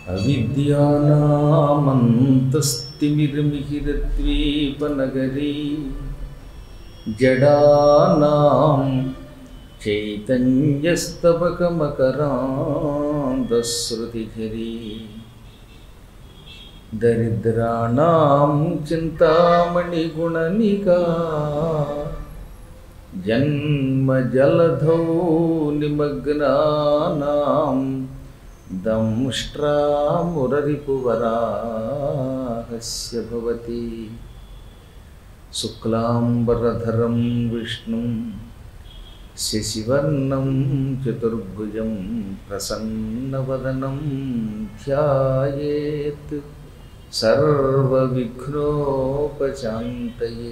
అవిద్యానామంతస్తిమిర్మిహిరద్వీపనగరీ జడానాం చైతన్యస్తబకమకరాంతశ్రుతిఝరీ దరిద్రాణం చింతామణిగుణనికా జన్మజలధౌ నిమగ్నానాం దంష్ట్రామురరిపువరాహస్య భవతి శుక్లాంబరధరం విష్ణుం శశివర్ణం చతుర్భుజం ప్రసన్నవదనం ధ్యాయేత్ సర్వవిఘ్నోపశాంతయే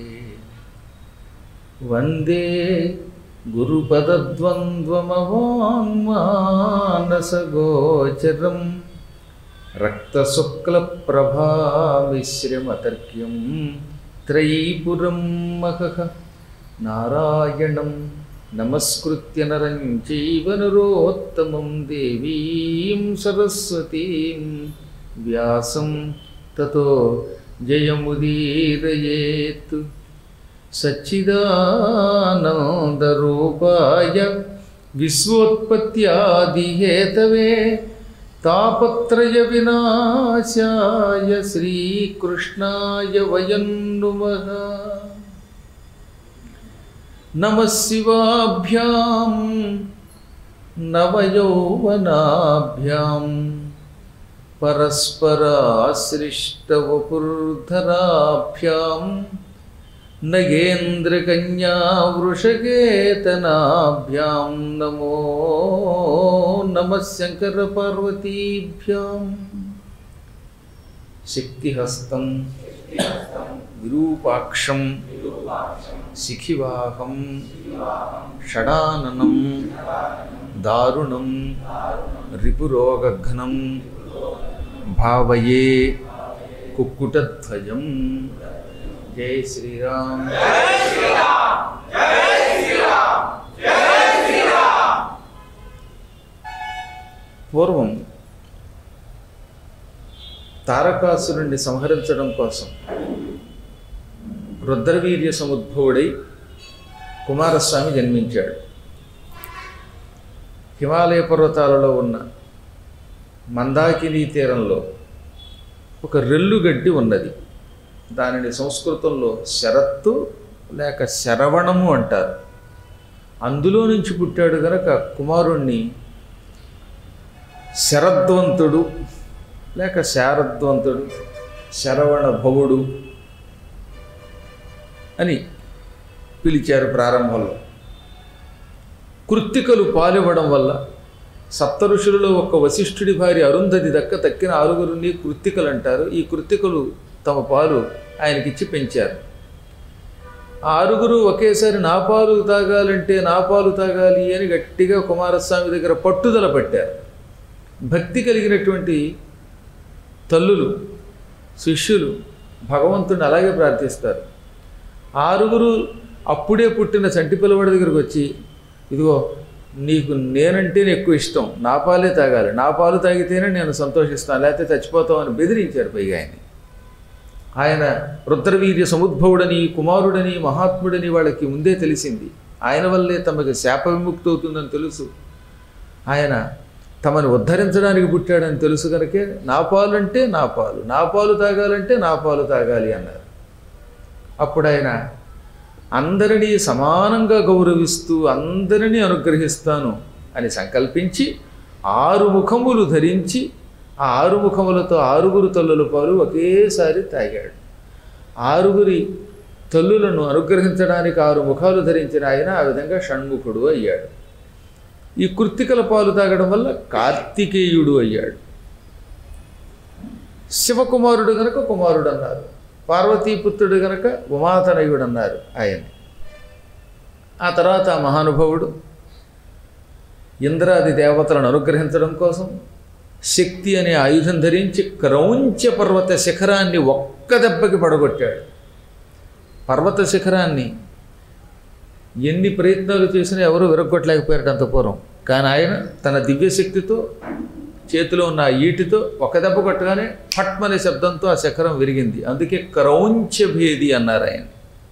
వందే గురుపదద్వంద్వమవాङ्मानसगोचरं रक्तशुक्लप्रभामिश्रमतर्क्यं त्रयीपुरं महः नारायणं नमस्कृत्य नरं चैव नरोत्तमं देवीं सरस्वतीं व्यासं ततो जयमुदीरयेत् सच्चिदानन्दरूपाय विश्वोत्पत्त्यादिहेतवे तापत्रयविनाशाय श्रीकृष्णाय वयं नुमः नमः शिवाभ्यां नवयौवनाभ्यां परस्पराश्रिष्टवपुर्धराभ्यां नगेन्द्रकन्यावृषकेतनाभ्यां नमो नमः शङ्करपार्वतीभ्यां शक्तिहस्तं विरूपाक्षं शिखिवाहं षडाननं दारुणं रिपुरोगघ्नं भावये कुक्कुटध्वजं जय श्रीराम పూర్వం తారకాసురుణ్ణి సంహరించడం కోసం రుద్రవీర్య సముద్భవుడై కుమారస్వామి జన్మించాడు హిమాలయ పర్వతాలలో ఉన్న మందాకినీ తీరంలో ఒక రెల్లుగడ్డి ఉన్నది దానిని సంస్కృతంలో శరత్తు లేక శరవణము అంటారు అందులో నుంచి పుట్టాడు గనక కుమారుణ్ణి శరద్వంతుడు లేక శారద్వంతుడు శరవణ భవుడు అని పిలిచారు ప్రారంభంలో కృత్తికలు పాలివ్వడం వల్ల సప్త ఋషులలో ఒక వశిష్ఠుడి భార్య అరుంధతి దక్క తక్కిన ఆరుగురిని కృత్తికలు అంటారు ఈ కృత్తికలు తమ పాలు ఆయనకిచ్చి పెంచారు ఆ ఆరుగురు ఒకేసారి నా పాలు తాగాలంటే నా పాలు తాగాలి అని గట్టిగా కుమారస్వామి దగ్గర పట్టుదల పట్టారు భక్తి కలిగినటువంటి తల్లులు శిష్యులు భగవంతుడిని అలాగే ప్రార్థిస్తారు ఆరుగురు అప్పుడే పుట్టిన చంటి పిల్లవాడి దగ్గరికి వచ్చి ఇదిగో నీకు నేనంటేనే ఎక్కువ ఇష్టం నా పాలే తాగాలి నా పాలు తాగితేనే నేను సంతోషిస్తాను లేకపోతే చచ్చిపోతామని బెదిరించారు పైగా ఆయన ఆయన రుద్రవీర్య సముద్భవుడని కుమారుడని మహాత్ముడని వాళ్ళకి ముందే తెలిసింది ఆయన వల్లే తమకి శాప విముక్తి అవుతుందని తెలుసు ఆయన తమను ఉద్ధరించడానికి పుట్టాడని తెలుసు కనుకే నా పాలు అంటే నా పాలు నా పాలు తాగాలంటే నా పాలు తాగాలి అన్నారు అప్పుడు ఆయన అందరినీ సమానంగా గౌరవిస్తూ అందరినీ అనుగ్రహిస్తాను అని సంకల్పించి ఆరు ముఖములు ధరించి ఆ ఆరు ముఖములతో ఆరుగురు తల్లుల పాలు ఒకేసారి తాగాడు ఆరుగురి తల్లులను అనుగ్రహించడానికి ఆరు ముఖాలు ధరించిన ఆయన ఆ విధంగా షణ్ముఖుడు అయ్యాడు ఈ కృత్తికల పాలు తాగడం వల్ల కార్తికేయుడు అయ్యాడు శివకుమారుడు గనక కుమారుడు అన్నారు పార్వతీపుత్రుడు గనక ఉమాతనయుడు అన్నారు ఆయన ఆ తర్వాత ఆ మహానుభావుడు ఇంద్రాది దేవతలను అనుగ్రహించడం కోసం శక్తి అనే ఆయుధం ధరించి క్రౌంచ పర్వత శిఖరాన్ని ఒక్క దెబ్బకి పడగొట్టాడు పర్వత శిఖరాన్ని ఎన్ని ప్రయత్నాలు చేసినా ఎవరూ విరగొట్టలేకపోయారు అంత పూర్వం కానీ ఆయన తన దివ్యశక్తితో చేతిలో ఉన్న ఆ ఈటితో ఒక దెబ్బ కొట్టగానే ఫట్మనే శబ్దంతో ఆ శకరం విరిగింది అందుకే క్రౌంచభేది అన్నారు ఆయన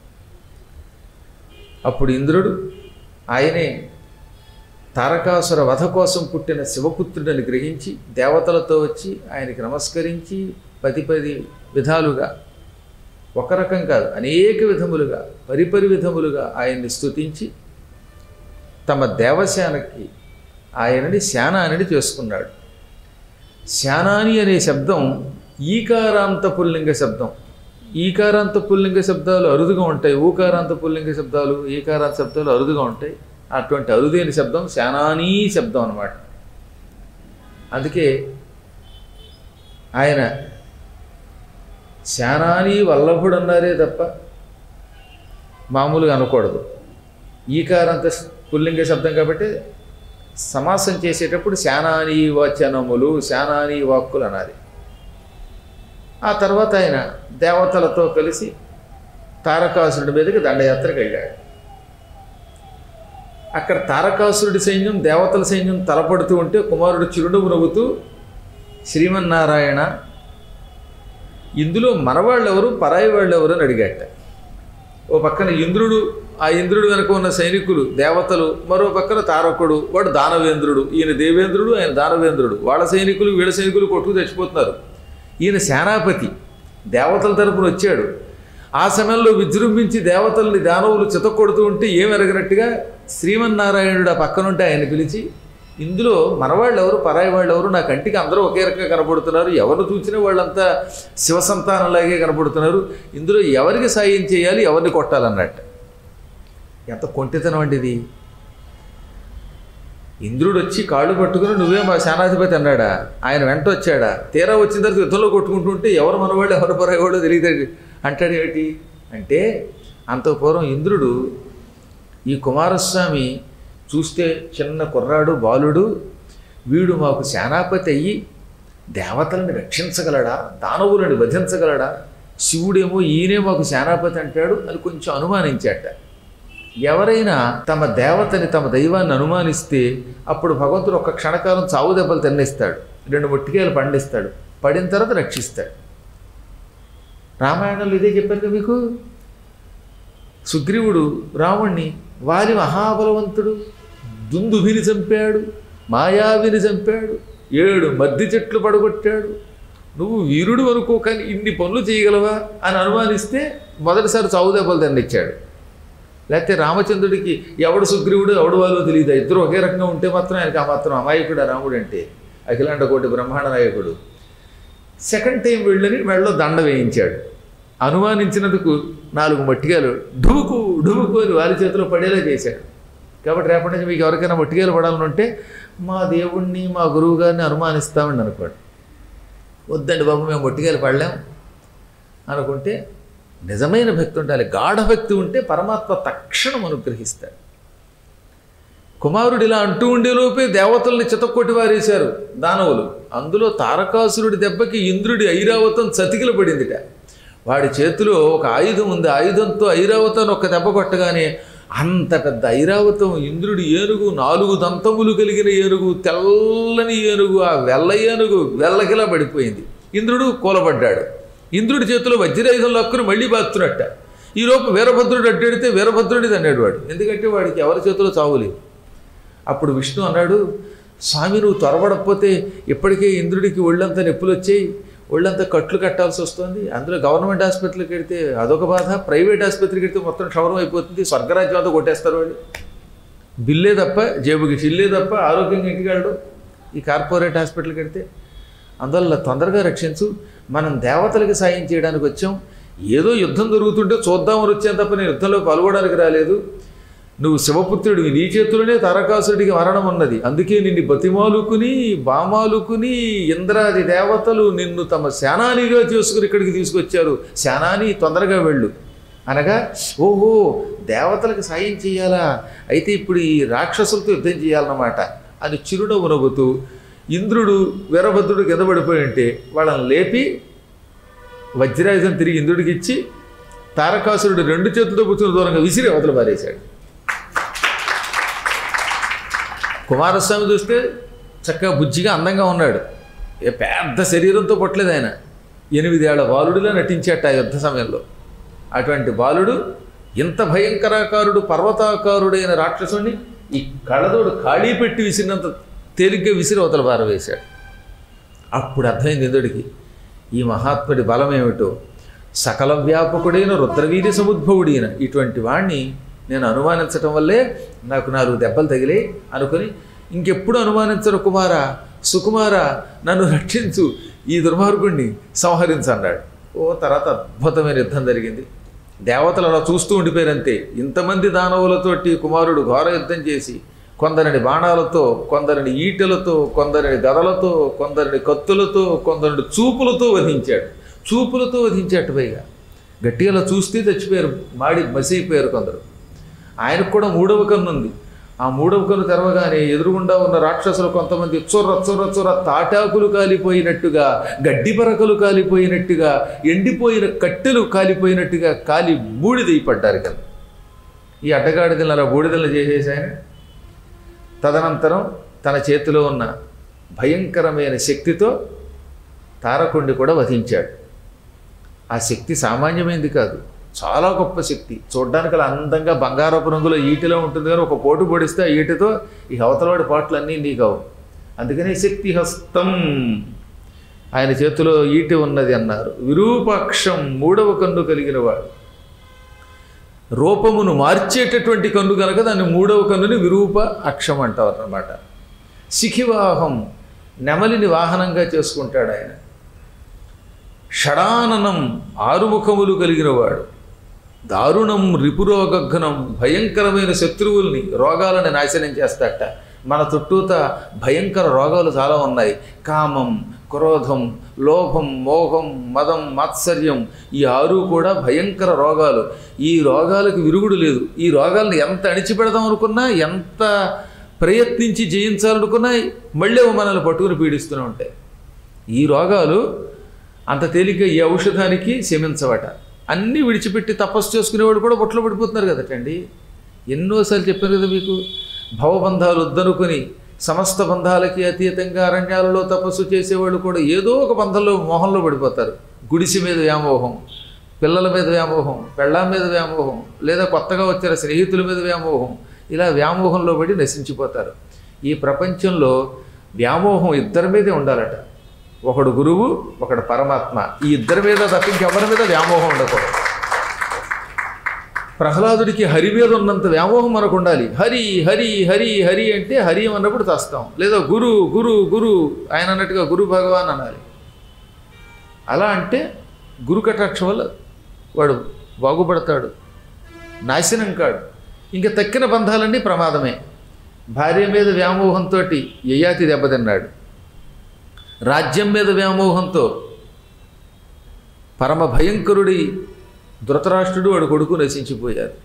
అప్పుడు ఇంద్రుడు ఆయనే తారకాసుర వధ కోసం పుట్టిన శివపుత్రుడని గ్రహించి దేవతలతో వచ్చి ఆయనకి నమస్కరించి పది పది విధాలుగా ఒక రకం కాదు అనేక విధములుగా పరిపరి విధములుగా ఆయన్ని స్తుతించి తమ దేవశానకి ఆయనని శానానిని చేసుకున్నాడు శానాని అనే శబ్దం ఈకారాంత పుల్లింగ శబ్దం ఈకారాంత పుల్లింగ శబ్దాలు అరుదుగా ఉంటాయి ఊకారాంత పుల్లింగ శబ్దాలు ఈకారాంత శబ్దాలు అరుదుగా ఉంటాయి అటువంటి అరుదైన శబ్దం శానానీ శబ్దం అన్నమాట అందుకే ఆయన శానాని వల్లభుడు అన్నారే తప్ప మామూలుగా అనకూడదు ఈకారంత పుల్లింగ శబ్దం కాబట్టి సమాసం చేసేటప్పుడు శానాని వచనములు శానాని వాక్కులు అనాలి ఆ తర్వాత ఆయన దేవతలతో కలిసి తారకాసురుడి మీదకి దండయాత్రకు వెళ్ళాడు అక్కడ తారకాసురుడి సైన్యం దేవతల సైన్యం తలపడుతూ ఉంటే కుమారుడు చిరునవ్వు నవ్వుతూ శ్రీమన్నారాయణ ఇందులో మనవాళ్ళు ఎవరు పరాయి వాళ్ళు ఎవరు అని అడిగాట ఓ పక్కన ఇంద్రుడు ఆ ఇంద్రుడు వెనక ఉన్న సైనికులు దేవతలు మరో పక్కన తారకుడు వాడు దానవేంద్రుడు ఈయన దేవేంద్రుడు ఆయన దానవేంద్రుడు వాళ్ళ సైనికులు వీళ్ళ సైనికులు కొట్టుకు తెచ్చిపోతున్నారు ఈయన సేనాపతి దేవతల తరపున వచ్చాడు ఆ సమయంలో విజృంభించి దేవతల్ని దానవులు చితక్కొడుతూ ఉంటే ఏం ఎరగనట్టుగా శ్రీమన్నారాయణుడు ఆ పక్కనుంటే ఆయన పిలిచి ఇందులో మనవాళ్ళు ఎవరు పరాయి వాళ్ళు ఎవరు నా కంటికి అందరూ ఒకే రకంగా కనపడుతున్నారు ఎవరు చూసినా వాళ్ళంతా శివ సంతానంలాగే కనపడుతున్నారు ఇందులో ఎవరికి సాయం చేయాలి ఎవరిని కొట్టాలన్నట్టు ఎంత కొంటితనం అండి ఇది ఇంద్రుడు వచ్చి కాళ్ళు పట్టుకుని నువ్వే మా సేనాధిపతి అన్నాడా ఆయన వెంట వచ్చాడా తీరా వచ్చిన తర్వాత యుద్ధంలో కొట్టుకుంటుంటే ఎవరు మనవాళ్ళు ఎవరు పరాయవాళ్ళు తెలియదు అంటాడు ఏమిటి అంటే అంత పూర్వం ఇంద్రుడు ఈ కుమారస్వామి చూస్తే చిన్న కుర్రాడు బాలుడు వీడు మాకు సేనాపతి అయ్యి దేవతలను రక్షించగలడా దానవులను వధించగలడా శివుడేమో ఈయనే మాకు సేనాపతి అంటాడు అని కొంచెం అనుమానించాట ఎవరైనా తమ దేవతని తమ దైవాన్ని అనుమానిస్తే అప్పుడు భగవంతుడు ఒక క్షణకాలం చావు దెబ్బలు తిన్నిస్తాడు రెండు ముట్టికాయలు పండిస్తాడు పడిన తర్వాత రక్షిస్తాడు రామాయణంలో ఇదే చెప్పారు కదా మీకు సుగ్రీవుడు రాముణ్ణి వారి మహాబలవంతుడు దుందుభిని చంపాడు మాయావిని చంపాడు ఏడు మద్ది చెట్లు పడగొట్టాడు నువ్వు వీరుడు అనుకో కానీ ఇన్ని పనులు చేయగలవా అని అనుమానిస్తే మొదటిసారి చావు దెబ్బలు దండిచ్చాడు లేకపోతే రామచంద్రుడికి ఎవడు సుగ్రీవుడు ఎవడు వాళ్ళు తెలియదు ఇద్దరు ఒకే రకంగా ఉంటే మాత్రం ఆయనకి ఆ మాత్రం అమాయకుడు ఆ రాముడు అంటే అఖిలాండ కోటి బ్రహ్మాండ నాయకుడు సెకండ్ టైం వెళ్ళని మెడలో దండ వేయించాడు అనుమానించినందుకు నాలుగు మట్టిగాలు ఢుముకు ఢుముకు అని వారి చేతిలో పడేలా చేశాడు కాబట్టి రేపటి నుంచి మీకు ఎవరికైనా మట్టిగాలు పడాలని ఉంటే మా దేవుణ్ణి మా గురువు గారిని అనుమానిస్తామని అనుకోండి వద్దండి బాబు మేము మొట్టిగాయలు పడలేం అనుకుంటే నిజమైన భక్తి ఉండాలి గాఢ భక్తి ఉంటే పరమాత్మ తక్షణం అనుగ్రహిస్తాడు కుమారుడు ఇలా అంటూ ఉండేలోపే దేవతల్ని చితక్కొట్టి వారేశారు దానవులు అందులో తారకాసురుడి దెబ్బకి ఇంద్రుడి ఐరావతం చతికిల పడిందిట వాడి చేతిలో ఒక ఆయుధం ఉంది ఆయుధంతో ఐరావతాన్ని ఒక దెబ్బ కొట్టగానే అంత పెద్ద ఐరావతం ఇంద్రుడి ఏనుగు నాలుగు దంతములు కలిగిన ఏనుగు తెల్లని ఏనుగు ఆ వెల్ల ఏనుగు వెల్లకిలా పడిపోయింది ఇంద్రుడు కూలబడ్డాడు ఇంద్రుడి చేతిలో వజ్రాయుధం లక్కుని మళ్ళీ బాస్తున్నట్ట ఈలోపు వీరభద్రుడు అడ్డెడితే వీరభద్రుడిది అన్నాడు వాడు ఎందుకంటే వాడికి ఎవరి చేతిలో చావులేదు అప్పుడు విష్ణు అన్నాడు స్వామి నువ్వు త్వరపడకపోతే ఇప్పటికే ఇంద్రుడికి ఒళ్ళంతా నొప్పులు వచ్చాయి ఒళ్ళంతా కట్లు కట్టాల్సి వస్తుంది అందులో గవర్నమెంట్ హాస్పిటల్కి వెడితే అదొక బాధ ప్రైవేట్ ఆసుపత్రికి వెడితే మొత్తం క్షవరం అయిపోతుంది స్వర్గరాజ్యం అంతా కొట్టేస్తారు వాళ్ళు బిల్లే తప్ప జేబుకి చిల్లే తప్ప ఆరోగ్యంగా ఇంటికి వెళ్ళడు ఈ కార్పొరేట్ హాస్పిటల్కి వెడితే అందువల్ల తొందరగా రక్షించు మనం దేవతలకి సాయం చేయడానికి వచ్చాం ఏదో యుద్ధం జరుగుతుంటే చూద్దామని వచ్చాను తప్ప నేను యుద్ధంలో పాల్గొనడానికి రాలేదు నువ్వు శివపుత్రుడివి నీ చేతుల్లోనే తారకాసురుడికి మరణం ఉన్నది అందుకే నిన్ను బతిమాలుకుని బామాలుకుని ఇంద్రాది దేవతలు నిన్ను తమ శానానిగా చేసుకుని ఇక్కడికి తీసుకొచ్చారు శానాని తొందరగా వెళ్ళు అనగా ఓహో దేవతలకు సాయం చేయాలా అయితే ఇప్పుడు ఈ రాక్షసులతో యుద్ధం చేయాలన్నమాట అని చిరునవ్వు నవ్వుతూ ఇంద్రుడు వీరభద్రుడు కింద పడిపోయి ఉంటే వాళ్ళని లేపి వజ్రాయుధం తిరిగి ఇంద్రుడికి ఇచ్చి తారకాసురుడు రెండు చేతులతో కూర్చుని దూరంగా విసిరి అవతల పారేశాడు కుమారస్వామి చూస్తే చక్కగా బుజ్జిగా అందంగా ఉన్నాడు ఏ పెద్ద శరీరంతో పుట్టలేదు ఆయన ఎనిమిదేళ్ల బాలుడిలా నటించాట ఆ యుద్ధ సమయంలో అటువంటి బాలుడు ఇంత భయంకరాకారుడు పర్వతాకారుడైన రాక్షసుని ఈ కళ్ళదోడు ఖాళీ పెట్టి విసిరినంత తేలిగ్గా విసిరి అవతల పారవేశాడు అప్పుడు అర్థమైంది ఇంద్రుడికి ఈ మహాత్ముడి బలం ఏమిటో సకల వ్యాపకుడైన రుద్రవీర్య సముద్భవుడైన ఇటువంటి వాణ్ణి నేను అనుమానించటం వల్లే నాకు నాలుగు దెబ్బలు తగిలే అనుకుని ఇంకెప్పుడు అనుమానించరు కుమారా సుకుమారా నన్ను రక్షించు ఈ దుర్మార్గుణ్ణి సంహరించు అన్నాడు ఓ తర్వాత అద్భుతమైన యుద్ధం జరిగింది దేవతలు అలా చూస్తూ ఉండిపోయారంతే ఇంతమంది దానవులతోటి కుమారుడు ఘోర యుద్ధం చేసి కొందరిని బాణాలతో కొందరిని ఈటెలతో కొందరిని గదలతో కొందరిని కత్తులతో కొందరిని చూపులతో వధించాడు చూపులతో వధించాడు పైగా గట్టిగా అలా చూస్తే చచ్చిపోయారు మాడి మసైపోయారు కొందరు ఆయనకు కూడా మూడవ కన్ను ఉంది ఆ మూడవ కన్ను తెరవగానే ఎదురుగుండా ఉన్న రాక్షసులు కొంతమంది చొర్ర చొర్ర చొర్ర తాటాకులు కాలిపోయినట్టుగా గడ్డి పరకలు కాలిపోయినట్టుగా ఎండిపోయిన కట్టెలు కాలిపోయినట్టుగా కాలి బూడిదై పడ్డారు కదా ఈ అడ్డగాడిదలను అలా బూడిదలు చేసేసి ఆయన తదనంతరం తన చేతిలో ఉన్న భయంకరమైన శక్తితో తారకుండి కూడా వధించాడు ఆ శక్తి సామాన్యమైనది కాదు చాలా గొప్ప శక్తి చూడ్డానికి అలా అందంగా బంగారపు రంగులో ఈటెలో ఉంటుంది కానీ ఒక పోటు పొడిస్తే ఆ ఈటెతో ఈ అవతలవాడి పాటలు అన్నీ నీకవు అందుకనే శక్తి హస్తం ఆయన చేతిలో ఈటె ఉన్నది అన్నారు విరూపాక్షం మూడవ కన్ను కలిగిన వాడు రూపమును మార్చేటటువంటి కన్ను కనుక దాన్ని మూడవ కన్నుని విరూప అక్షం అంటారు అన్నమాట శిఖివాహం నెమలిని వాహనంగా చేసుకుంటాడు ఆయన షడాననం ఆరుముఖములు కలిగిన వాడు దారుణం రిపురోగఘనం భయంకరమైన శత్రువుల్ని రోగాలను నాశనం చేస్తాట మన చుట్టూత భయంకర రోగాలు చాలా ఉన్నాయి కామం క్రోధం లోభం మోహం మదం మాత్సర్యం ఈ ఆరు కూడా భయంకర రోగాలు ఈ రోగాలకు విరుగుడు లేదు ఈ రోగాలను ఎంత అణిచిపెడదాం అనుకున్నా ఎంత ప్రయత్నించి జయించాలనుకున్నా మళ్ళీ అవి మనల్ని పట్టుకుని పీడిస్తూనే ఉంటాయి ఈ రోగాలు అంత తేలిగ్గా ఈ ఔషధానికి శమించవట అన్నీ విడిచిపెట్టి తపస్సు చేసుకునేవాడు కూడా బొట్లో పడిపోతున్నారు కదటండి ఎన్నోసార్లు చెప్పాను కదా మీకు భవబంధాలు వద్దనుకొని సమస్త బంధాలకి అతీతంగా అరణ్యాలలో తపస్సు చేసేవాళ్ళు కూడా ఏదో ఒక బంధంలో మోహంలో పడిపోతారు గుడిసి మీద వ్యామోహం పిల్లల మీద వ్యామోహం పెళ్ళాం మీద వ్యామోహం లేదా కొత్తగా వచ్చిన స్నేహితుల మీద వ్యామోహం ఇలా వ్యామోహంలో పడి నశించిపోతారు ఈ ప్రపంచంలో వ్యామోహం ఇద్దరి మీదే ఉండాలట ఒకడు గురువు ఒకడు పరమాత్మ ఈ ఇద్దరి మీద తప్ప ఇంకెవరి మీద వ్యామోహం ఉండకూడదు ప్రహ్లాదుడికి హరి మీద ఉన్నంత వ్యామోహం మనకు ఉండాలి హరి హరి హరి హరి అంటే హరి అన్నప్పుడు చస్తాం లేదా గురు గురు గురు ఆయన అన్నట్టుగా గురు భగవాన్ అనాలి అలా అంటే గురు కటాక్షం వల్ల వాడు బాగుపడతాడు నాశనం కాడు ఇంకా తక్కిన బంధాలన్నీ ప్రమాదమే భార్య మీద వ్యామోహంతో యయాతి దెబ్బతిన్నాడు రాజ్యం మీద వ్యామోహంతో పరమ భయంకరుడి ధృతరాష్ట్రుడు వాడు కొడుకు నశించిపోయారు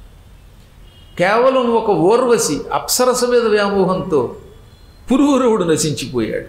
కేవలం ఒక ఓర్వశి అప్సరస మీద వ్యామోహంతో పురుహురవుడు నశించిపోయాడు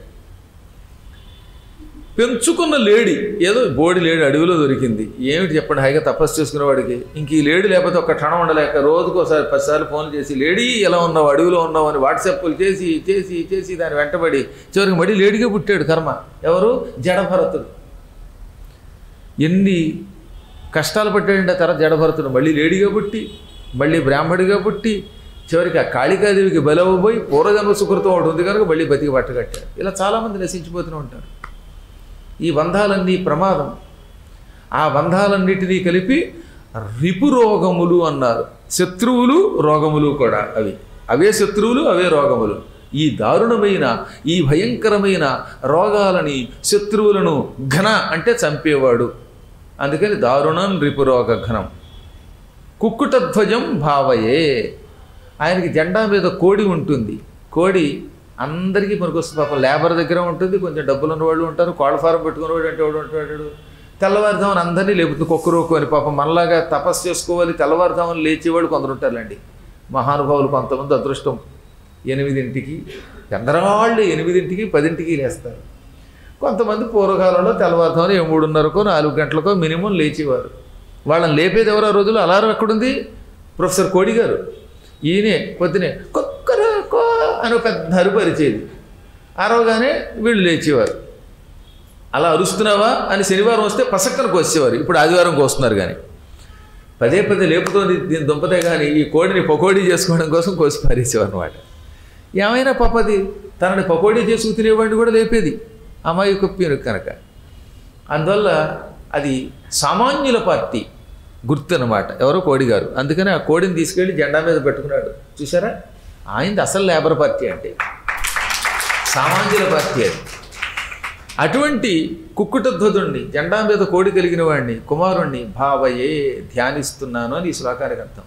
పెంచుకున్న లేడి ఏదో బోడి లేడి అడవిలో దొరికింది ఏమిటి చెప్పండి హాయిగా తపస్సు చేసుకునేవాడికి ఇంక ఈ లేడి లేకపోతే ఒక క్షణం ఉండలేక రోజుకోసారి పదిసార్లు ఫోన్ చేసి లేడీ ఎలా ఉన్నావు అడవిలో ఉన్నావు అని వాట్సాప్లు చేసి చేసి చేసి దాని వెంటబడి చివరికి మడి లేడిగా పుట్టాడు కర్మ ఎవరు జడభరతుడు ఎన్ని కష్టాలు పట్టాడంటే ఆ తర్వాత జడభరతుడు మళ్ళీ లేడిగా పుట్టి మళ్ళీ బ్రాహ్మడిగా పుట్టి చివరికి ఆ కాళికాదేవికి బలవబోయి పూర్వజన్మ సుకృతం ఒకటి ఉంది కనుక మళ్ళీ బతికి పట్టగట్టాడు ఇలా చాలామంది నశించిపోతూనే ఉంటారు ఈ బంధాలన్నీ ప్రమాదం ఆ బంధాలన్నిటినీ కలిపి రిపురోగములు అన్నారు శత్రువులు రోగములు కూడా అవి అవే శత్రువులు అవే రోగములు ఈ దారుణమైన ఈ భయంకరమైన రోగాలని శత్రువులను ఘన అంటే చంపేవాడు అందుకని దారుణం రిపురోగ ఘనం కుక్కుటధ్వజం భావయే ఆయనకి జెండా మీద కోడి ఉంటుంది కోడి అందరికీ పనికొస్తుంది పాపం లేబర్ దగ్గర ఉంటుంది కొంచెం డబ్బులు ఉన్న వాళ్ళు ఉంటారు కోళ్ళ ఫారం పెట్టుకునేవాడు అంటే వాడు ఉంటాడు తెల్లవారుజామున అందరినీ లేపుతుంది కుక్కరోకు అని పాపం మనలాగా తపస్సు చేసుకోవాలి తెల్లవారుజామున లేచేవాళ్ళు కొందరు ఉంటారులేండి మహానుభావులు కొంతమంది అదృష్టం ఎనిమిదింటికి ఎందరాళ్ళు ఎనిమిదింటికి పదింటికి లేస్తారు కొంతమంది పూర్వకాలంలో తెల్లవారుజామున ఏ మూడున్నరకో నాలుగు గంటలకో మినిమం లేచేవారు వాళ్ళని లేపేది ఎవరో రోజులు అలారం ఎక్కడుంది ప్రొఫెసర్ కోడి గారు ఈయనే పొద్దునే కుక్కరకో అని ఒక పెద్ద అరుపు అరిచేది అరవగానే వీళ్ళు లేచేవారు అలా అరుస్తున్నావా అని శనివారం వస్తే పసక్కన కోసేవారు ఇప్పుడు ఆదివారం కోస్తున్నారు కానీ పదే పదే లేపుతోంది దీని దుంపతే కానీ ఈ కోడిని పకోడీ చేసుకోవడం కోసం కోసి పారేసేవారు అనమాట ఏమైనా పాపది తనని పకోడీ చేసుకు తినేవాడిని కూడా లేపేది అమ్మాయి కొప్పిరు కనుక అందువల్ల అది సామాన్యుల పార్టీ గుర్తు అనమాట ఎవరో కోడి గారు అందుకని ఆ కోడిని తీసుకెళ్ళి జెండా మీద పెట్టుకున్నాడు చూసారా ఆయనది అసలు లేబర్ పార్టీ అంటే సామాన్యుల పార్టీ అది అటువంటి కుక్కుటధ్వజుణ్ణి జెండా మీద కోడి కలిగిన వాడిని కుమారుణ్ణి భావయే ధ్యానిస్తున్నాను అని ఈ శ్లోకానికి అర్థం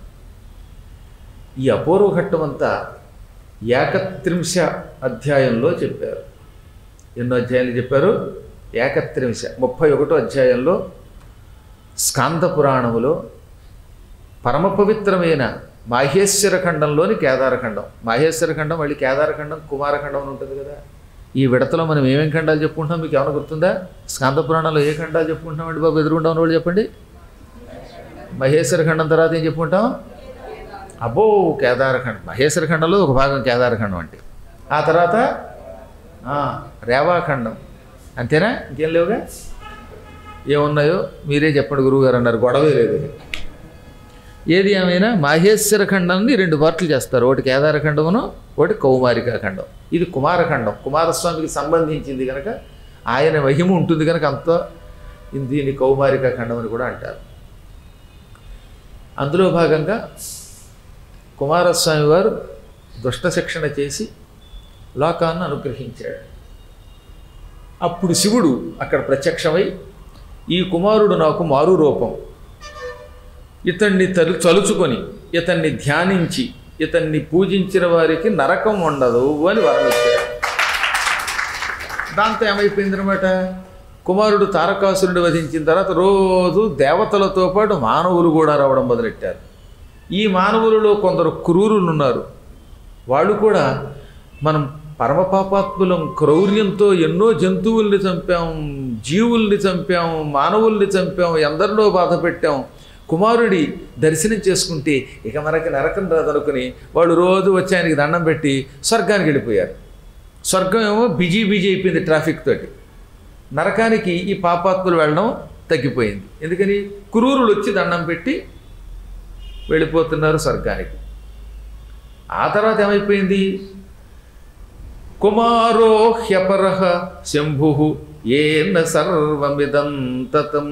ఈ అపూర్వ ఘట్టం అంతా ఏకత్రింశ అధ్యాయంలో చెప్పారు ఎన్నో అధ్యాయాలు చెప్పారు ఏకత్రింశ ముప్పై ఒకటో అధ్యాయంలో స్కాంద పురాణములో పరమ పవిత్రమైన మాహేశ్వర ఖండంలోని కేదారఖండం మాహేశ్వర ఖండం మళ్ళీ కేదారఖండం కుమారఖండం అని ఉంటుంది కదా ఈ విడతలో మనం ఏమేం ఖండాలు చెప్పుకుంటాం మీకు ఏమైనా గుర్తుందా స్కాంద పురాణంలో ఏ ఖండాలు చెప్పుకుంటామండి బాబు ఎదురుగుండా ఉన్న వాళ్ళు చెప్పండి మహేశ్వర ఖండం తర్వాత ఏం చెప్పుకుంటాం అబ్బో కేదారఖండం మహేశ్వర ఖండంలో ఒక భాగం కేదారఖండం అంటే ఆ తర్వాత ఆ, రేవాఖండం అంతేనా ఇంకేం లేవుగా ఏమున్నాయో మీరే చెప్పండి గురువుగారు అన్నారు గొడవే లేదు ఏది ఏమైనా మాహేశ్వర ఖండాన్ని రెండు పార్ట్లు చేస్తారు ఒకటి కేదారఖండమును ఒకటి కౌమారికా ఖండం ఇది కుమారఖండం కుమారస్వామికి సంబంధించింది కనుక ఆయన మహిమ ఉంటుంది కనుక అంత దీన్ని కౌమారికా ఖండం అని కూడా అంటారు అందులో భాగంగా కుమారస్వామి వారు దుష్ట శిక్షణ చేసి లోకాన్ని అనుగ్రహించాడు అప్పుడు శివుడు అక్కడ ప్రత్యక్షమై ఈ కుమారుడు నాకు మారు రూపం ఇతన్ని తలు చలుచుకొని ఇతన్ని ధ్యానించి ఇతన్ని పూజించిన వారికి నరకం ఉండదు అని వరమిచ్చాడు దాంతో ఏమైపోయిందనమాట కుమారుడు తారకాసురుడు వధించిన తర్వాత రోజు దేవతలతో పాటు మానవులు కూడా రావడం మొదలెట్టారు ఈ మానవులలో కొందరు క్రూరులు ఉన్నారు వాళ్ళు కూడా మనం పరమపాపాత్ములం క్రౌర్యంతో ఎన్నో జంతువుల్ని చంపాం జీవుల్ని చంపాం మానవుల్ని చంపాం ఎందరినో బాధ పెట్టాం కుమారుడి దర్శనం చేసుకుంటే ఇక మనకి నరకం రాదనుకుని వాళ్ళు రోజు వచ్చి ఆయనకి దండం పెట్టి స్వర్గానికి వెళ్ళిపోయారు స్వర్గం ఏమో బిజీ బిజీ అయిపోయింది ట్రాఫిక్ తోటి నరకానికి ఈ పాపాత్ములు వెళ్ళడం తగ్గిపోయింది ఎందుకని క్రూరులు వచ్చి దండం పెట్టి వెళ్ళిపోతున్నారు స్వర్గానికి ఆ తర్వాత ఏమైపోయింది కుమారో హ్యపర శంభు ఏన సర్వమిదం తతం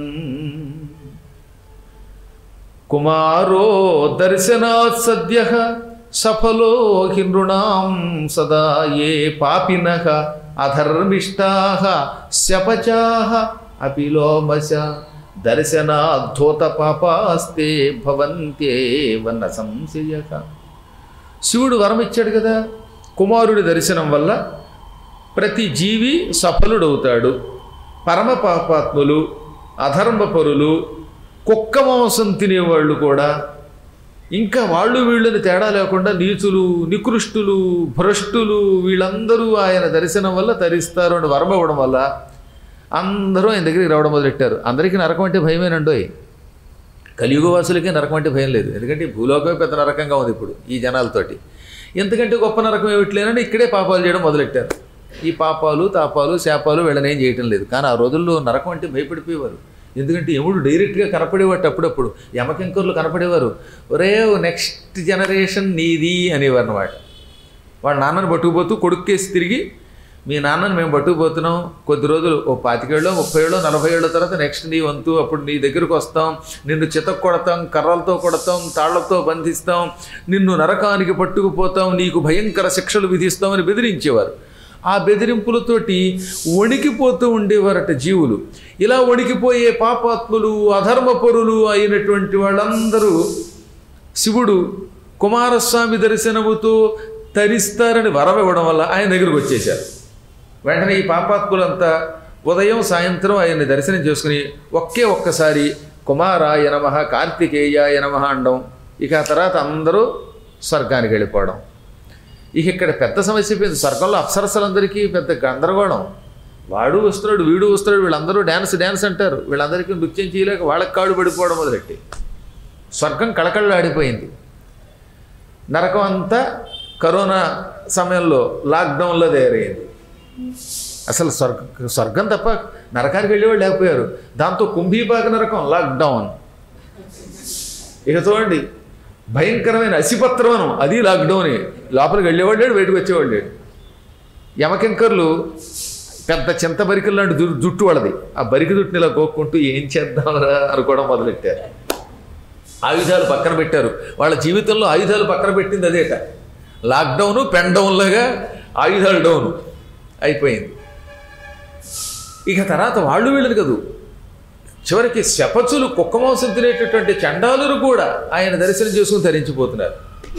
కుమారో దర్శనాత్ సద్య సఫలో హి నృణాం సదా ఏ పాపిన అధర్మిష్టా శపచా అపి లోమశ దర్శనాద్ధూత పాపాస్తే భవంత్యేవ న సంశయ శివుడు వరం ఇచ్చాడు కదా కుమారుడి దర్శనం వల్ల ప్రతి జీవి సఫలుడవుతాడు పరమ పాపాత్ములు అధర్మపరులు కుక్క మాంసం తినేవాళ్ళు కూడా ఇంకా వాళ్ళు వీళ్ళని తేడా లేకుండా నీచులు నికృష్టులు భ్రష్టులు వీళ్ళందరూ ఆయన దర్శనం వల్ల తరిస్తారు అని వరం ఇవ్వడం వల్ల అందరూ ఆయన దగ్గరికి రావడం మొదలెట్టారు అందరికీ నరకం అంటే భయమేనండోయ్ కలియుగ వాసులకే నరకం అంటే భయం లేదు ఎందుకంటే ఈ భూలోకమే పెద్ద నరకంగా ఉంది ఇప్పుడు ఈ జనాలతోటి ఎందుకంటే గొప్ప నరకం ఏమిట్లేనని ఇక్కడే పాపాలు చేయడం మొదలెట్టారు ఈ పాపాలు తాపాలు శాపాలు వీళ్ళని ఏం చేయటం లేదు కానీ ఆ రోజుల్లో నరకం అంటే భయపడిపోయేవారు ఎందుకంటే యముడు డైరెక్ట్గా కనపడేవాడు అప్పుడప్పుడు యమకింకర్లు కనపడేవారు ఒరే నెక్స్ట్ జనరేషన్ నీది అనేవారు అనమాట వాళ్ళ నాన్నని పట్టుకుపోతూ కొడుక్కేసి తిరిగి మీ నాన్నని మేము పట్టుకుపోతున్నాం కొద్ది రోజులు ఓ పాతికేళ్ళు ముప్పై ఏళ్ళు నలభై ఏళ్ళ తర్వాత నెక్స్ట్ నీ వంతు అప్పుడు నీ దగ్గరకు వస్తాం నిన్ను చితక్ కొడతాం కర్రలతో కొడతాం తాళ్లతో బంధిస్తాం నిన్ను నరకానికి పట్టుకుపోతాం నీకు భయంకర శిక్షలు విధిస్తామని బెదిరించేవారు ఆ బెదిరింపులతోటి వణికిపోతూ ఉండేవారట జీవులు ఇలా వణికిపోయే పాపాత్ములు అధర్మపరులు అయినటువంటి వాళ్ళందరూ శివుడు కుమారస్వామి దర్శనముతో తరిస్తారని వరం ఇవ్వడం వల్ల ఆయన దగ్గరకు వచ్చేశారు వెంటనే ఈ పాపాత్ములంతా ఉదయం సాయంత్రం ఆయన్ని దర్శనం చేసుకుని ఒకే ఒక్కసారి కుమారాయ నమ కార్తికేయాయ నమ అండం ఇక ఆ తర్వాత అందరూ స్వర్గానికి వెళ్ళిపోవడం ఇక ఇక్కడ పెద్ద సమస్య అయిపోయింది స్వర్గంలో అప్సరసలందరికీ పెద్ద గందరగోళం వాడు వస్తున్నాడు వీడు వస్తున్నాడు వీళ్ళందరూ డ్యాన్స్ డ్యాన్స్ అంటారు వీళ్ళందరికీ నృత్యం చేయలేక వాళ్ళకి కాడు పడిపోవడం మొదలెట్టి స్వర్గం కళకళలాడిపోయింది నరకం అంతా కరోనా సమయంలో లాక్డౌన్లో తయారైంది అసలు స్వర్గ స్వర్గం తప్ప నరకానికి వెళ్ళేవాళ్ళు లేకపోయారు దాంతో కుంభీపాక నరకం లాక్డౌన్ ఇక చూడండి భయంకరమైన అసిపత్రవనం అది లాక్డౌనే లోపలికి వెళ్ళేవాళ్ళు లేడు బయటకు వచ్చేవాళ్ళు లేడు యమకింకర్లు పెద్ద చింత బరికలు లాంటి జు- జుట్టు వాళ్ళది ఆ బరికి జుట్టుని ఇలా గోక్కుంటూ ఏం చేద్దామరా అనుకోవడం మొదలెట్టారు ఆయుధాలు పక్కన పెట్టారు వాళ్ళ జీవితంలో ఆయుధాలు పక్కన పెట్టింది అదేట లాక్డౌను పెన్ డౌన్ లాగా ఆయుధాలు డౌను అయిపోయింది ఇక తర్వాత వాళ్ళు వీళ్ళని కదూ చివరికి శపచులు కుక్కమాంసం తినేటటువంటి చండాలురు కూడా ఆయన దర్శనం చేసుకుని ధరించిపోతున్నారు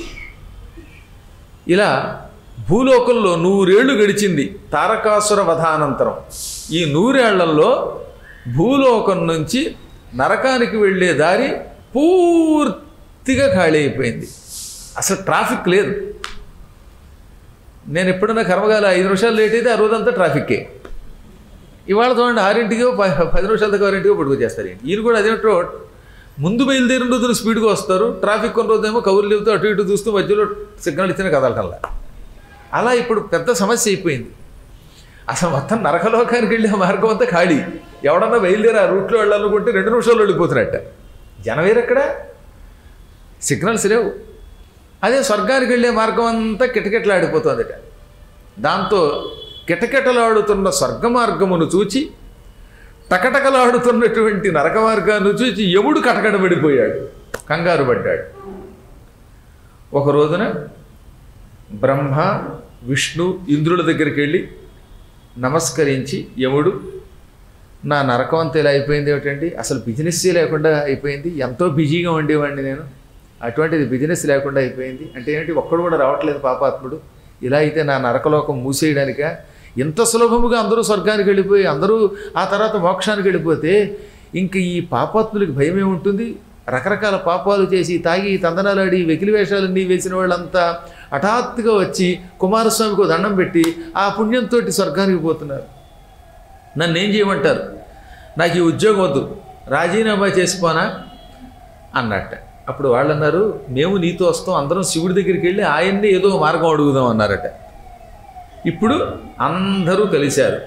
ఇలా భూలోకంలో నూరేళ్లు గడిచింది తారకాసుర వధానంతరం ఈ నూరేళ్లలో భూలోకం నుంచి నరకానికి వెళ్ళే దారి పూర్తిగా ఖాళీ అయిపోయింది అసలు ట్రాఫిక్ లేదు నేను ఎప్పుడన్నా కర్మగాల ఐదు నిమిషాలు లేట్ అయితే ఆ రోజంతా ట్రాఫిక్కే ఇవాళ చూడండి ఆరింటికో ప- పది నిమిషాల దగ్గర ఆరింటికో పడుకొచ్చేస్తారు ఈయన ఈయన కూడా అదేమిటో ముందు బయలుదేరిన రోజున స్పీడ్గా వస్తారు ట్రాఫిక్ కొన్ని రోజునేమో కబుర్లు చెబుతూ అటు ఇటు చూస్తూ మధ్యలో సిగ్నల్ ఇచ్చిన కదలటంలా అలా ఇప్పుడు పెద్ద సమస్య అయిపోయింది అసలు మొత్తం నరకలోకానికి వెళ్ళే మార్గం అంతా ఖాళీ ఎవడన్నా బయలుదేరి ఆ రూట్లో వెళ్ళాలనుకుంటే రెండు నిమిషాల్లో వెళ్ళిపోతున్నట్ట జనం వేరెక్కడ సిగ్నల్స్ లేవు అదే స్వర్గానికి వెళ్ళే మార్గం అంతా కిటకిటలాడిపోతుందట దాంతో కిటకిటలాడుతున్న స్వర్గ మార్గమును చూచి టకటకలాడుతున్నటువంటి నరక మార్గాన్ని చూచి యముడు కటకడబడిపోయాడు కంగారు పడ్డాడు ఒక రోజున బ్రహ్మ విష్ణు ఇంద్రుల దగ్గరికి వెళ్ళి నమస్కరించి యముడు నా నరకం అంతా ఇలా అయిపోయింది ఏమిటండి అసలు బిజినెస్ లేకుండా అయిపోయింది ఎంతో బిజీగా ఉండేవాడిని నేను అటువంటిది బిజినెస్ లేకుండా అయిపోయింది అంటే ఏంటి ఒక్కడు కూడా రావట్లేదు పాపాత్ముడు ఇలా అయితే నా నరకలోకం మూసేయడానిక ఇంత సులభముగా అందరూ స్వర్గానికి వెళ్ళిపోయి అందరూ ఆ తర్వాత మోక్షానికి వెళ్ళిపోతే ఇంక ఈ పాపాత్ములకి భయం ఏముంటుంది రకరకాల పాపాలు చేసి తాగి తందనాలాడి వెకిలి వేషాలన్నీ వేసిన వాళ్ళంతా హఠాత్తుగా వచ్చి కుమారస్వామికి ఓ దండం పెట్టి ఆ పుణ్యంతో స్వర్గానికి పోతున్నారు నన్ను ఏం చేయమంటారు నాకు ఈ ఉద్యోగం వద్దు రాజీనామా చేసిపోనా అన్నట్ట అప్పుడు వాళ్ళు అన్నారు మేము నీతో వస్తాం అందరం శివుడి దగ్గరికి వెళ్ళి ఆయన్ని ఏదో మార్గం అడుగుదాం అన్నారట ఇప్పుడు అందరూ కలిశారు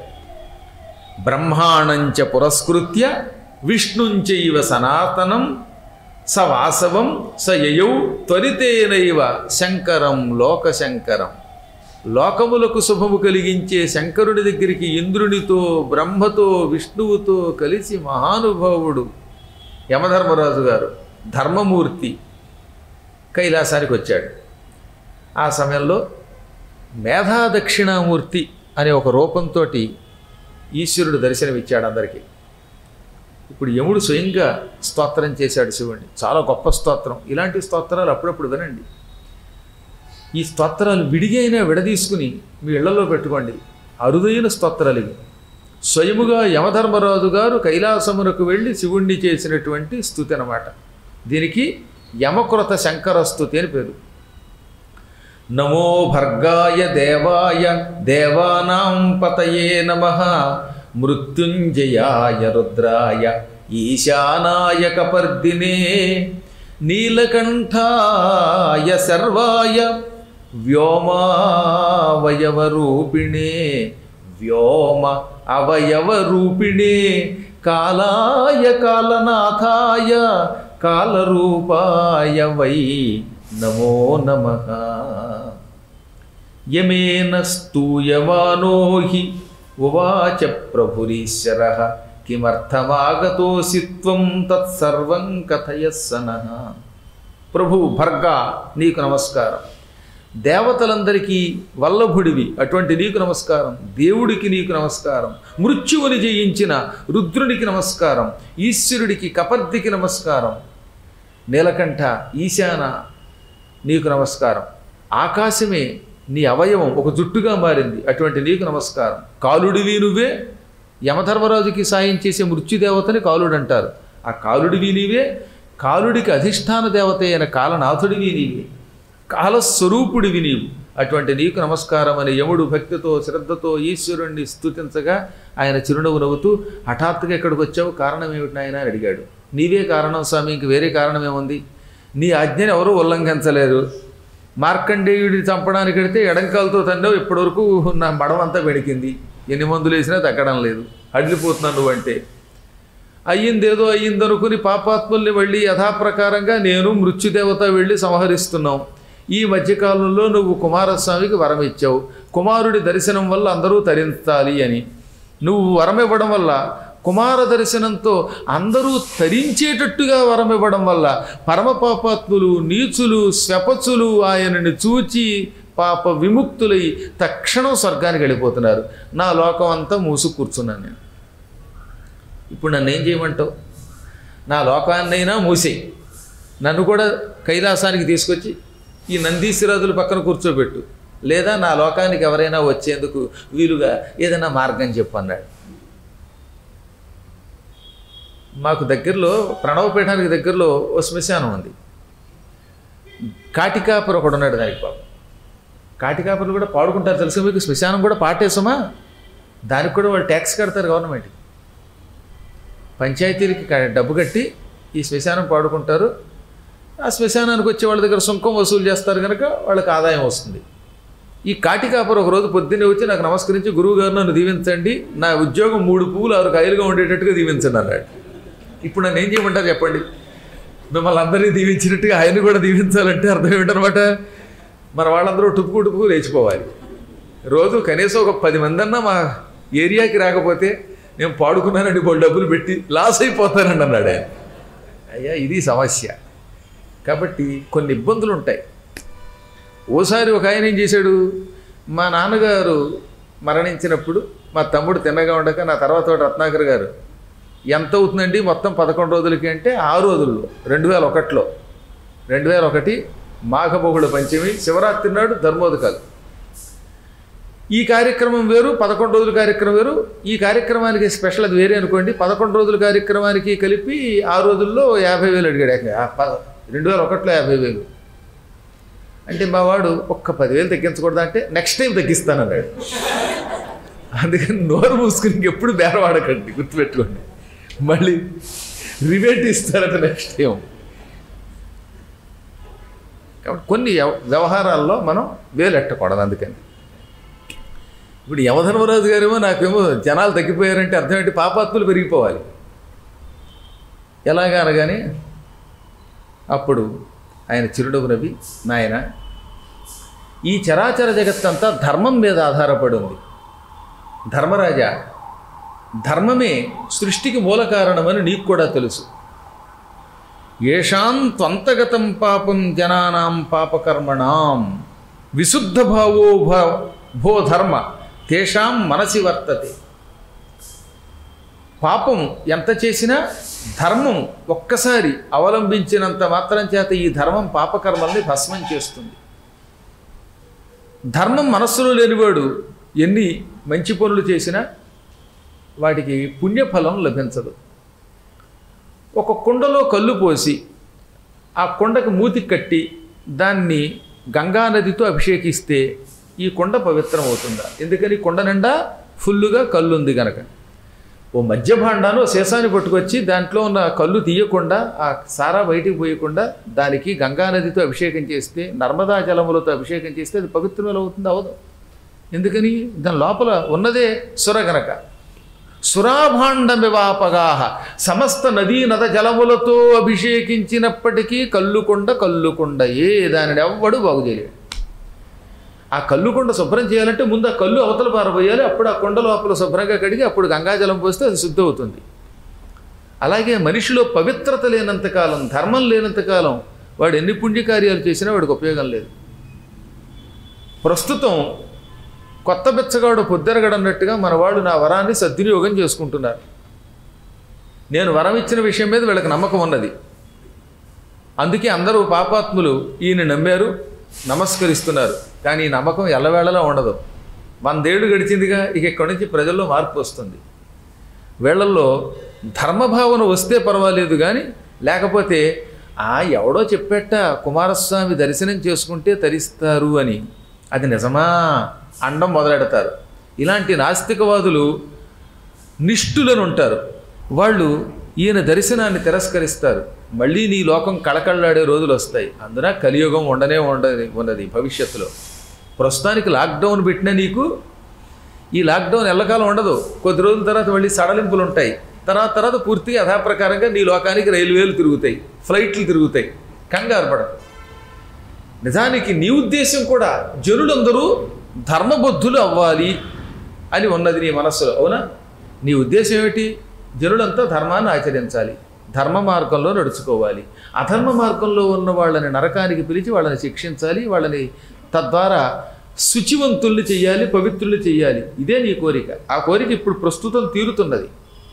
బ్రహ్మాణంచ పురస్కృత్య విష్ణుంచైవ సనాతనం స వాసవం స యయౌ త్వరితేనైవ శంకరం లోకశంకరం లోకములకు శుభము కలిగించే శంకరుడి దగ్గరికి ఇంద్రునితో బ్రహ్మతో విష్ణువుతో కలిసి మహానుభావుడు యమధర్మరాజు గారు ధర్మమూర్తి కైలాసానికి వచ్చాడు ఆ సమయంలో మేధా దక్షిణామూర్తి అనే ఒక రూపంతో ఈశ్వరుడు దర్శనమిచ్చాడు అందరికీ ఇప్పుడు యముడు స్వయంగా స్తోత్రం చేశాడు శివుణ్ణి చాలా గొప్ప స్తోత్రం ఇలాంటి స్తోత్రాలు అప్పుడప్పుడు వినండి ఈ స్తోత్రాలు విడిగైనా విడదీసుకుని మీ ఇళ్లలో పెట్టుకోండి అరుదైన స్తోత్రాలు ఇవి స్వయముగా యమధర్మరాజు గారు కైలాసమునకు వెళ్ళి శివుణ్ణి చేసినటువంటి స్థుతి అన్నమాట దీనికి యమకృత శంకర స్థుతి అని పేరు నమో భర్గాయ దేవాయ దేవానాం పతయే నమ మృత్యుంజయాయ రుద్రాయ ఈశానాయ కపర్దినే నీలకంఠాయ సర్వాయ వ్యోమావయవరూపిణే వ్యోమ అవయవరూపిణే కాలాయ కాలనాథాయ కాలరూపాయ వై నమో నమః యమేన స్తూయమానో హి ఉవాచ ప్రభురీశ్వర కిమర్థమాగతోసి త్వం తత్సర్వం కథయస్సనః ప్రభు భర్గా నీకు నమస్కారం దేవతలందరికీ వల్లభుడివి అటువంటి నీకు నమస్కారం దేవుడికి నీకు నమస్కారం మృత్యువుని జయించిన రుద్రునికి నమస్కారం ఈశ్వరుడికి కపర్దికి నమస్కారం నీలకంఠ ఈశాన నీకు నమస్కారం ఆకాశమే నీ అవయవం ఒక జుట్టుగా మారింది అటువంటి నీకు నమస్కారం కాలుడివి నువ్వే యమధర్మరాజుకి సాయం చేసే మృత్యుదేవతని కాలుడు అంటారు ఆ కాలుడివి నీవే కాలుడికి అధిష్టాన దేవత అయిన కాలనాథుడివి నీవే కాలస్వరూపుడివి నీవు అటువంటి నీకు నమస్కారం అని యముడు భక్తితో శ్రద్ధతో ఈశ్వరుణ్ణి స్తుతించగా ఆయన చిరునవ్వు నవ్వుతూ హఠాత్తుగా ఇక్కడికి వచ్చావు కారణం ఏమిటి నాయన అని అడిగాడు నీవే కారణం స్వామి ఇంక వేరే కారణం ఏముంది నీ ఆజ్ఞని ఎవరూ ఉల్లంఘించలేరు మార్కండేయుడిని చంపడానికి వెడితే ఎడంకాలతో తన్నావు ఇప్పటివరకు నా మడమంతా వెడికింది ఎన్ని మందులు వేసినా తగ్గడం లేదు అడిలిపోతున్నాను నువ్వంటే అయ్యిందేదో అయ్యిందనుకుని పాపాత్ముల్ని వెళ్ళి యథాప్రకారంగా నేను మృత్యుదేవత వెళ్ళి సంహరిస్తున్నాం ఈ మధ్యకాలంలో నువ్వు కుమారస్వామికి వరం ఇచ్చావు కుమారుడి దర్శనం వల్ల అందరూ తరించాలి అని నువ్వు వరం ఇవ్వడం వల్ల కుమార దర్శనంతో అందరూ తరించేటట్టుగా వరం ఇవ్వడం వల్ల పరమ పాపాత్ములు నీచులు స్వపచులు ఆయనని చూచి పాప విముక్తులై తక్షణం స్వర్గానికి వెళ్ళిపోతున్నారు నా లోకం అంతా మూసు కూర్చున్నాను నేను ఇప్పుడు నన్ను ఏం చేయమంటావు నా లోకాన్నైనా మూసేయి నన్ను కూడా కైలాసానికి తీసుకొచ్చి ఈ నందీశ్వరాదుల పక్కన కూర్చోబెట్టు లేదా నా లోకానికి ఎవరైనా వచ్చేందుకు వీలుగా ఏదైనా మార్గం చెప్పు అన్నాడు మాకు దగ్గరలో ప్రణవపీఠానికి దగ్గరలో ఓ శ్మశానం ఉంది కాటికాపురు ఒకడు ఉన్నాడు దానికి పాపం కాటికాపులు కూడా పాడుకుంటారు తెలుసు మీకు శ్మశానం కూడా పాటేసమా దానికి కూడా వాళ్ళు ట్యాక్స్ కడతారు గవర్నమెంట్కి పంచాయతీలకి క- డబ్బు కట్టి ఈ శ్మశానం పాడుకుంటారు ఆ శ్మశానానికి వచ్చే వాళ్ళ దగ్గర సుంకం వసూలు చేస్తారు కనుక వాళ్ళకి ఆదాయం వస్తుంది ఈ కాటికాపర్ ఒక రోజు పొద్దున్నే వచ్చి నాకు నమస్కరించి గురువు గారు నన్ను దీవించండి నా ఉద్యోగం మూడు పువ్వులు ఆరు కాయలుగా ఉండేటట్టుగా దీవించండి అన్నాడు ఇప్పుడు నన్ను ఏం చేయమంటారు చెప్పండి మిమ్మల్ని అందరినీ దీవించినట్టుగా ఆయన కూడా దీవించాలంటే అర్థం ఏమిటనమాట మన వాళ్ళందరూ టుపుకు టుపుకు లేచిపోవాలి రోజు కనీసం ఒక పది మంది అన్నా మా ఏరియాకి రాకపోతే నేను పాడుకున్నానండి వాళ్ళు డబ్బులు పెట్టి లాస్ అయిపోతానండి అన్నాడు ఆయన అయ్యా ఇది సమస్య కాబట్టి కొన్ని ఇబ్బందులు ఉంటాయి ఓసారి ఒక ఆయన ఏం చేశాడు మా నాన్నగారు మరణించినప్పుడు మా తమ్ముడు తిన్నగా ఉండక నా తర్వాత వాడు రత్నాకర్ గారు ఎంత అవుతుందండి మొత్తం పదకొండు రోజులకి అంటే ఆ రోజుల్లో రెండు వేల ఒకటిలో రెండు వేల ఒకటి మాఘబహుళ పంచమి శివరాత్రి నాడు ధర్మోదకాలు ఈ కార్యక్రమం వేరు పదకొండు రోజుల కార్యక్రమం వేరు ఈ కార్యక్రమానికి స్పెషల్ అది వేరే అనుకోండి పదకొండు రోజుల కార్యక్రమానికి కలిపి ఆ రోజుల్లో యాభై వేలు అడిగాడు ఏకంగా. ఆ ప- రెండు వేల ఒకటిలో యాభై వేలు అంటే మా వాడు ఒక్క పదివేలు తగ్గించకూడదా అంటే నెక్స్ట్ టైం తగ్గిస్తానన్నాడు అందుకని నోరు మూసుకుని ఇంకెప్పుడు బేరవాడకండి గుర్తుపెట్టుకోండి మళ్ళీ రివేట్ ఇస్తారట నెక్స్ట్ టైం కాబట్టి కొన్ని వ్యవ- వ్యవహారాల్లో మనం వేలెట్టకూడదు అందుకని ఇప్పుడు యమధర్మరాజు గారేమో నాకేమో జనాలు తగ్గిపోయారంటే అర్థం ఏంటి పాపాత్ములు పెరిగిపోవాలి ఎలాగా అనగానే అప్పుడు ఆయన చిరునవ్వు నవ్వి నాయన ఈ చరాచర జగత్తంతా ధర్మం మీద ఆధారపడి ఉంది ధర్మరాజా ధర్మమే సృష్టికి మూల కారణమని నీకు కూడా తెలుసు ఏషాం త్వంతగతం పాపం జనానాం పాపకర్మణాం విశుద్ధ భావో భ- భో ధర్మ తేషాం మనసి వర్తతే పాపం ఎంత చేసినా ధర్మం ఒక్కసారి అవలంబించినంత మాత్రం చేత ఈ ధర్మం పాపకర్మల్ని భస్మం చేస్తుంది ధర్మం మనస్సులో లేనివాడు ఎన్ని మంచి పనులు చేసినా వాటికి పుణ్యఫలం లభించదు ఒక కుండలో కళ్ళు పోసి ఆ కుండకు మూతి కట్టి దాన్ని గంగా నదితో అభిషేకిస్తే ఈ కుండ పవిత్రం అవుతుందా ఎందుకని కుండ నిండా ఫుల్లుగా కళ్ళు ఉంది గనక ఓ మధ్య భాండాను ఓ సీసాన్ని పట్టుకొచ్చి దాంట్లో ఉన్న కళ్ళు తీయకుండా ఆ సారా బయటికి పోయకుండా దానికి గంగా నదితో అభిషేకం చేస్తే నర్మదా జలములతో అభిషేకం చేస్తే అది పవిత్రమేలా అవుతుంది అవదు ఎందుకని దాని లోపల ఉన్నదే సుర గనక సురాభాండమివాపగాహ సమస్త నదీ నద జలములతో అభిషేకించినప్పటికీ కల్లుకొండ కల్లుకొండ ఏ దానిని ఎవ్వడు బాగు చేయలేడు ఆ కల్లుకొండ శుభ్రం చేయాలంటే ముందు ఆ కళ్ళు అవతల పారబోయాలి అప్పుడు ఆ కొండ లోపల శుభ్రంగా కడిగి అప్పుడు గంగాజలం పోస్తే అది శుద్ధి అవుతుంది అలాగే మనిషిలో పవిత్రత లేనంతకాలం ధర్మం లేనంతకాలం వాడు ఎన్ని పుణ్యకార్యాలు చేసినా వాడికి ఉపయోగం లేదు ప్రస్తుతం కొత్త బెచ్చగాడు పొద్దెరగడన్నట్టుగా మన వాళ్ళు నా వరాన్ని సద్వినియోగం చేసుకుంటున్నారు నేను వరం ఇచ్చిన విషయం మీద వీళ్ళకి నమ్మకం ఉన్నది అందుకే అందరూ పాపాత్ములు ఈయన నమ్మారు నమస్కరిస్తున్నారు కానీ ఈ నమ్మకం ఎల్లవేళలా ఉండదు వందేళ్ళు గడిచిందిగా ఇక ఇక్కడి నుంచి ప్రజల్లో మార్పు వస్తుంది వీళ్ళల్లో ధర్మభావన వస్తే పర్వాలేదు కానీ లేకపోతే ఆ ఎవడో చెప్పేట కుమారస్వామి దర్శనం చేసుకుంటే తరిస్తారు అని అది నిజమా అండం మొదలెడతారు ఇలాంటి నాస్తికవాదులు నిష్ఠులను ఉంటారు వాళ్ళు ఈయన దర్శనాన్ని తిరస్కరిస్తారు మళ్ళీ నీ లోకం కళకళలాడే రోజులు వస్తాయి అందున కలియుగం ఉండనే ఉండని ఉన్నది భవిష్యత్తులో ప్రస్తుతానికి లాక్డౌన్ పెట్టినా నీకు ఈ లాక్డౌన్ ఎల్లకాలం ఉండదు కొద్ది రోజుల తర్వాత మళ్ళీ సడలింపులు ఉంటాయి తర్వాత తర్వాత పూర్తిగా యథాప్రకారంగా నీ లోకానికి రైల్వేలు తిరుగుతాయి ఫ్లైట్లు తిరుగుతాయి కంగారు పడకు నిజానికి నీ ఉద్దేశం కూడా జనులందరూ ధర్మబద్ధులు అవ్వాలి అని ఉన్నది నీ మనస్సులో అవునా నీ ఉద్దేశం ఏమిటి జనులంతా ధర్మాన్ని ఆచరించాలి ధర్మ మార్గంలో నడుచుకోవాలి అధర్మ మార్గంలో ఉన్న వాళ్ళని నరకానికి పిలిచి వాళ్ళని శిక్షించాలి వాళ్ళని తద్వారా శుచివంతుల్ని చెయ్యాలి పవిత్రుల్ని చెయ్యాలి ఇదే నీ కోరిక ఆ కోరిక ఇప్పుడు ప్రస్తుతం తీరుతున్నది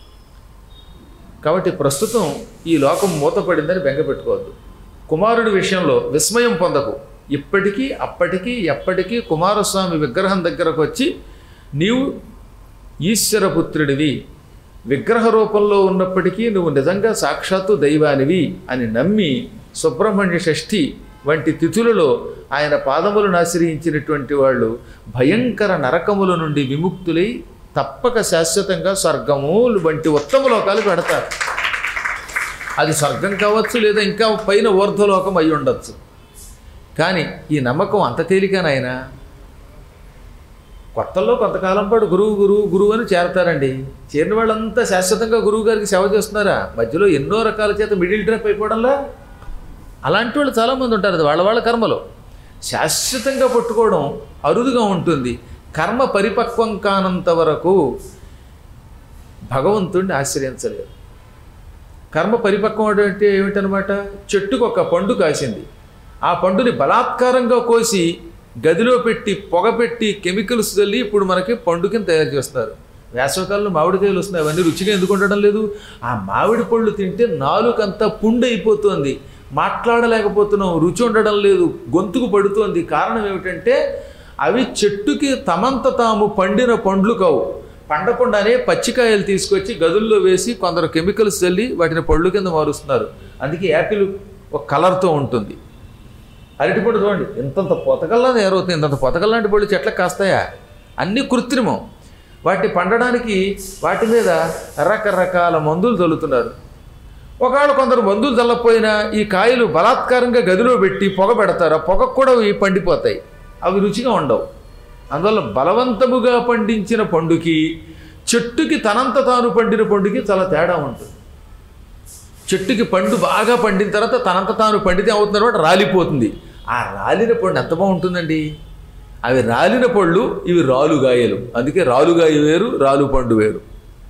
కాబట్టి ప్రస్తుతం ఈ లోకం మూతపడిందని బెంగపెట్టుకోవద్దు కుమారుడి విషయంలో విస్మయం పొందకు ఇప్పటికీ అప్పటికీ ఎప్పటికీ కుమారస్వామి విగ్రహం దగ్గరకు వచ్చి నీవు ఈశ్వరపుత్రుడివి విగ్రహ రూపంలో ఉన్నప్పటికీ నువ్వు నిజంగా సాక్షాత్తు దైవానివి అని నమ్మి సుబ్రహ్మణ్య షష్ఠి వంటి తిథులలో ఆయన పాదములను ఆశ్రయించినటువంటి వాళ్ళు భయంకర నరకముల నుండి విముక్తులై తప్పక శాశ్వతంగా స్వర్గము వంటి ఉత్తమ లోకాలకు పెడతారు అది స్వర్గం కావచ్చు లేదా ఇంకా పైన ఊర్ధ్వలోకం అయి ఉండొచ్చు కానీ ఈ నమ్మకం అంత తేలికనైనా కొత్తల్లో కొంతకాలం పాటు గురువు గురువు గురువు అని చేరతారండి చేరిన వాళ్ళంతా శాశ్వతంగా గురువు గారికి సేవ చేస్తున్నారా మధ్యలో ఎన్నో రకాల చేత మిడిల్ డ్రాప్ అయిపోవడంలా అలాంటి వాళ్ళు చాలామంది ఉంటారు అది వాళ్ళ వాళ్ళ కర్మలో శాశ్వతంగా పట్టుకోవడం అరుదుగా ఉంటుంది కర్మ పరిపక్వం కానంత వరకు భగవంతుడిని ఆశ్రయించలేరు కర్మ పరిపక్వం అంటే ఏమిటనమాట చెట్టుకు ఒక పండు కాసింది ఆ పండుని బలాత్కారంగా కోసి గదిలో పెట్టి పొగ పెట్టి కెమికల్స్ చల్లి ఇప్పుడు మనకి పండు కింద తయారు చేస్తారు వేసవకాలంలో మామిడికాయలు వస్తున్నాయి అవన్నీ రుచిగా ఎందుకు ఉండడం లేదు ఆ మామిడి పళ్ళు తింటే నాలుకంతా పుండు అయిపోతుంది మాట్లాడలేకపోతున్నాం రుచి ఉండడం లేదు గొంతుకు పడుతోంది కారణం ఏమిటంటే అవి చెట్టుకి తమంత తాము పండిన పండ్లు కావు పండకుండానే పచ్చికాయలు తీసుకొచ్చి గదుల్లో వేసి కొందరు కెమికల్స్ చల్లి వాటిని పళ్ళు కింద మారుస్తున్నారు అందుకే యాపిల్ ఒక కలర్తో ఉంటుంది అరటిపండు చూడండి ఇంతంత పొతకల్లా తయారవుతుంది ఇంతంత పొతకల్లాంటి పళ్ళు చెట్లకు కాస్తాయా అన్నీ కృత్రిమం వాటిని పండడానికి వాటి మీద రకరకాల మందులు చల్లుతున్నారు ఒకవేళ కొందరు మందులు చల్లకపోయినా ఈ కాయలు బలాత్కారంగా గదిలో పెట్టి పొగ పెడతారు ఆ పొగకు కూడా ఇవి పండిపోతాయి అవి రుచిగా ఉండవు అందువల్ల బలవంతముగా పండించిన పండుకి చెట్టుకి తనంత తాను పండిన పండుకి చాలా తేడా ఉంటుంది చెట్టుకి పండు బాగా పండిన తర్వాత తనంత తాను పండితే అవుతున్న తర్వాత రాలిపోతుంది ఆ రాలిన పండు ఎంత బాగుంటుందండి అవి రాలిన పళ్ళు ఇవి రాలుగాయలు అందుకే రాలుగాయ వేరు రాలు పండు వేరు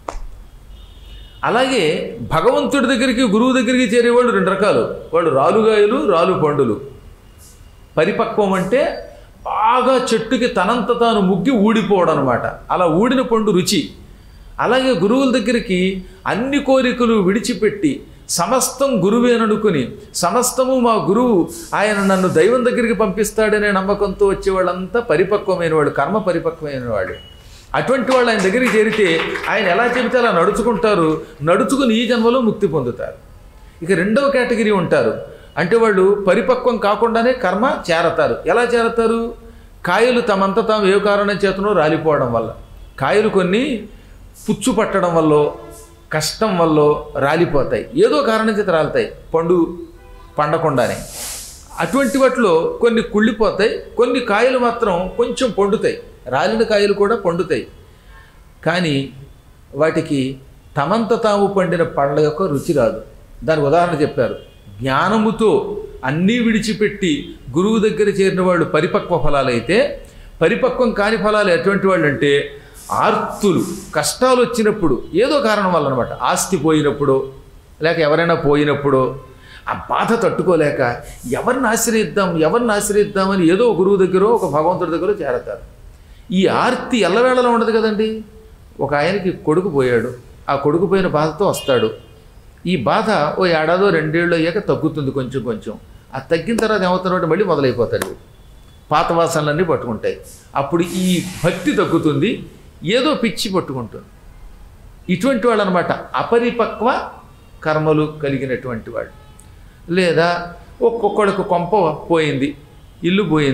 అలాగే భగవంతుడి దగ్గరికి గురువు దగ్గరికి చేరేవాళ్ళు రెండు రకాలు వాళ్ళు రాలుగాయలు రాలు పండులు పరిపక్వం అంటే బాగా చెట్టుకి తనంత తాను ముగ్గి ఊడిపోవడం అనమాట అలా ఊడిన పండు రుచి అలాగే గురువుల దగ్గరికి అన్ని కోరికలు విడిచిపెట్టి సమస్తం గురువేననుకుని సమస్తము మా గురువు ఆయన నన్ను దైవం దగ్గరికి పంపిస్తాడనే నమ్మకంతో వచ్చే వాళ్ళంతా పరిపక్వమైన వాళ్ళు కర్మ పరిపక్వమైన వాళ్ళు అటువంటి వాళ్ళు ఆయన దగ్గరికి చేరితే ఆయన ఎలా చెబితే అలా నడుచుకుంటారు నడుచుకుని ఈ జన్మలో ముక్తి పొందుతారు ఇక రెండవ కేటగిరీ ఉంటారు అంటే వాళ్ళు పరిపక్వం కాకుండానే కర్మ చేరతారు ఎలా చేరతారు కాయలు తమంత తాము ఏ కారణం చేతనో రాలిపోవడం వల్ల కాయలు కొన్ని పుచ్చు పట్టడం వల్ల కష్టం వల్ల రాలిపోతాయి ఏదో కారణం చేత రాలుతాయి పండు పండకుండానే అటువంటి వాటిలో కొన్ని కుళ్ళిపోతాయి కొన్ని కాయలు మాత్రం కొంచెం పండుతాయి రాలిన కాయలు కూడా పండుతాయి కానీ వాటికి తమంత తాము పండిన పండ్ల యొక్క రుచి రాదు దానికి ఉదాహరణ చెప్పారు జ్ఞానముతో అన్నీ విడిచిపెట్టి గురువు దగ్గర చేరిన వాళ్ళు పరిపక్వ ఫలాలైతే పరిపక్వం కాని ఫలాలు ఎటువంటి వాళ్ళు అంటే ఆర్తులు కష్టాలు వచ్చినప్పుడు ఏదో కారణం వల్ల అనమాట ఆస్తి పోయినప్పుడు లేక ఎవరైనా పోయినప్పుడు ఆ బాధ తట్టుకోలేక ఎవరిని ఆశ్రయిద్దాం ఎవరిని ఆశ్రయిద్దామని ఏదో ఒక గురువు దగ్గర ఒక భగవంతుడి దగ్గర చేరతారు ఈ ఆర్తి ఎల్లవేళలో ఉండదు కదండి ఒక ఆయనకి కొడుకు పోయాడు ఆ కొడుకు పోయిన బాధతో వస్తాడు ఈ బాధ ఓ ఏడాదో రెండేళ్ళు అయ్యాక తగ్గుతుంది కొంచెం కొంచెం ఆ తగ్గిన తర్వాత ఏమవుతున్నాడు మళ్ళీ మొదలైపోతాడు పాత వాసనలన్నీ పట్టుకుంటాయి అప్పుడు ఈ భక్తి తగ్గుతుంది ఏదో పిచ్చి పట్టుకుంటుంది ఇటువంటి వాళ్ళు అనమాట అపరిపక్వ కర్మలు కలిగినటువంటి వాళ్ళు లేదా ఒక్కొక్కడికి కొంప పోయింది ఇల్లు పోయింది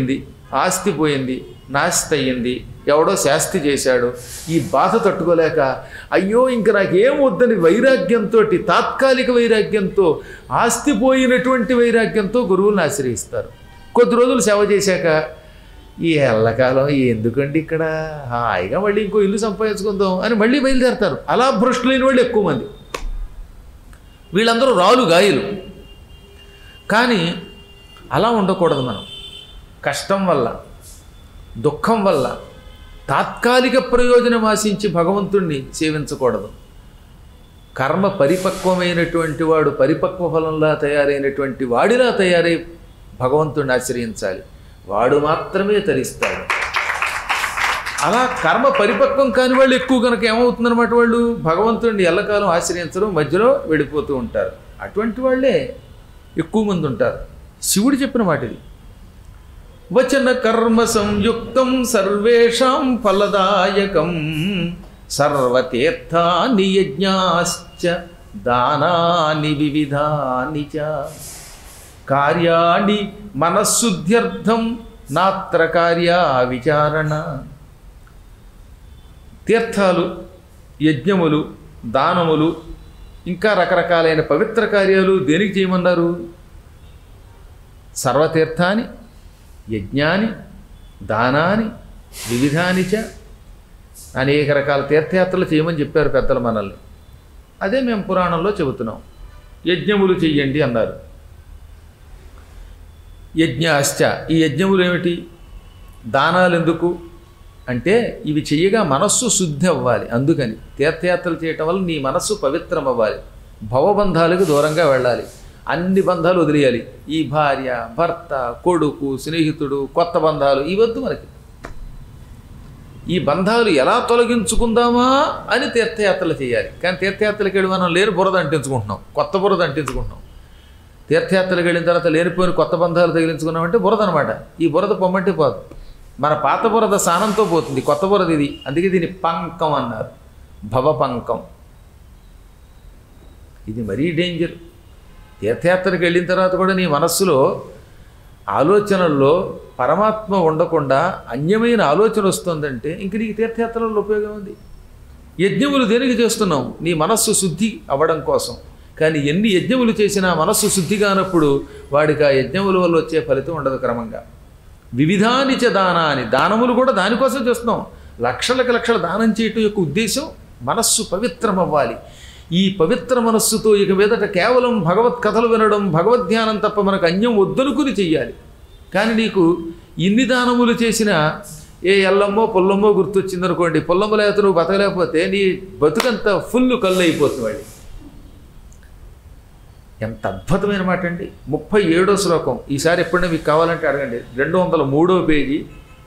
ఆస్తి పోయింది నాస్తి అయ్యింది ఎవడో శాస్తి చేశాడు ఈ బాధ తట్టుకోలేక అయ్యో ఇంక నాకేం వద్దని వైరాగ్యంతో తాత్కాలిక వైరాగ్యంతో ఆస్తి పోయినటువంటి వైరాగ్యంతో గురువులను ఆశ్రయిస్తారు కొద్ది రోజులు సేవ చేశాక ఈ ఎల్లకాలం ఎందుకండి ఇక్కడ హాయిగా మళ్ళీ ఇంకో ఇల్లు సంపాదించుకుందాం అని మళ్ళీ బయలుదేరతారు అలా భ్రష్టులైన వాళ్ళు ఎక్కువ మంది వీళ్ళందరూ రాలు గాయలు కానీ అలా ఉండకూడదు మనం కష్టం వల్ల దుఃఖం వల్ల తాత్కాలిక ప్రయోజనం ఆశించి భగవంతుణ్ణి సేవించకూడదు కర్మ పరిపక్వమైనటువంటి వాడు పరిపక్వ ఫలంలా తయారైనటువంటి వాడిలా తయారై భగవంతుణ్ణి ఆశ్రయించాలి వాడు మాత్రమే తరిస్తాడు అలా కర్మ పరిపక్వం కాని వాళ్ళు ఎక్కువ కనుక ఏమవుతుందన్నమాట వాళ్ళు భగవంతుడిని ఎల్లకాలం ఆశ్రయించడం మధ్యలో వెళ్ళిపోతూ ఉంటారు అటువంటి వాళ్ళే ఎక్కువ మంది ఉంటారు శివుడు చెప్పిన మాట ఇది వచన కర్మ సంయుక్తం సర్వేషాం ఫలదాయకం సర్వతీర్థాని యజ్ఞాశ్చ దానాని వివిధాని చ కార్యాణి మనస్సుద్ధ్యర్థం నాత్ర కార్యా విచారణ తీర్థాలు యజ్ఞములు దానములు ఇంకా రకరకాలైన పవిత్ర కార్యాలు దేనికి చేయమన్నారు సర్వతీర్థాని యజ్ఞాని దానాని వివిధాని చ అనేక రకాల తీర్థయాత్రలు చేయమని చెప్పారు పెద్దలు మనల్ని అదే మేము పురాణంలో చెబుతున్నాం యజ్ఞములు చెయ్యండి అన్నారు యజ్ఞాశ్చ ఈ యజ్ఞములు ఏమిటి దానాలు ఎందుకు అంటే ఇవి చెయ్యగా మనస్సు శుద్ధి అవ్వాలి అందుకని తీర్థయాత్రలు చేయటం వల్ల నీ మనస్సు పవిత్రం అవ్వాలి భవబంధాలకు దూరంగా వెళ్ళాలి అన్ని బంధాలు వదిలేయాలి ఈ భార్య భర్త కొడుకు స్నేహితుడు కొత్త బంధాలు ఇవద్దు మనకి ఈ బంధాలు ఎలా తొలగించుకుందామా అని తీర్థయాత్రలు చేయాలి కానీ తీర్థయాత్రలకు వెళ్ళి మనం లేని బురద అంటించుకుంటున్నాం కొత్త బురద అంటించుకుంటున్నాం తీర్థయాత్రలకు వెళ్ళిన తర్వాత లేనిపోయిన కొత్త బంధాలు తగిలించుకున్నామంటే బురద అనమాట ఈ బురద పొమ్మంటే పోదు మన పాత బురద సానంతో పోతుంది కొత్త బురద ఇది అందుకే దీన్ని పంకం అన్నారు భవపంకం ఇది మరీ డేంజర్ తీర్థయాత్రకు వెళ్ళిన తర్వాత కూడా నీ మనస్సులో ఆలోచనల్లో పరమాత్మ ఉండకుండా అన్యమైన ఆలోచన వస్తుందంటే ఇంక నీకు తీర్థయాత్రలో ఉపయోగం ఉంది యజ్ఞములు దేనికి చేస్తున్నాం నీ మనస్సు శుద్ధి అవ్వడం కోసం కానీ ఎన్ని యజ్ఞములు చేసినా మనస్సు శుద్ధి కానప్పుడు వాడికి ఆ యజ్ఞముల వల్ల వచ్చే ఫలితం ఉండదు క్రమంగా వివిధానిచ దానాని దానములు కూడా దానికోసం చేస్తున్నాం లక్షలకు లక్షల దానం చేయటం యొక్క ఉద్దేశం మనస్సు పవిత్రం అవ్వాలి ఈ పవిత్ర మనస్సుతో ఇక మీదట కేవలం భగవత్ కథలు వినడం భగవద్ధ్యానం తప్ప మనకు అన్యం వద్దనుకుని చెయ్యాలి కానీ నీకు ఇన్ని దానములు చేసినా ఏ ఎల్లమ్మో పుల్లమ్మో గుర్తొచ్చిందనుకోండి పుల్లమ్మ లేకపోతే నువ్వు బతకలేకపోతే నీ బతుకంతా ఫుల్ కళ్ళు అయిపోతుంది వాడి ఎంత అద్భుతమైన మాట అండి ముప్పై ఏడో శ్లోకం ఈసారి ఎప్పుడైనా మీకు కావాలంటే అడగండి రెండు వందల మూడో పేజీ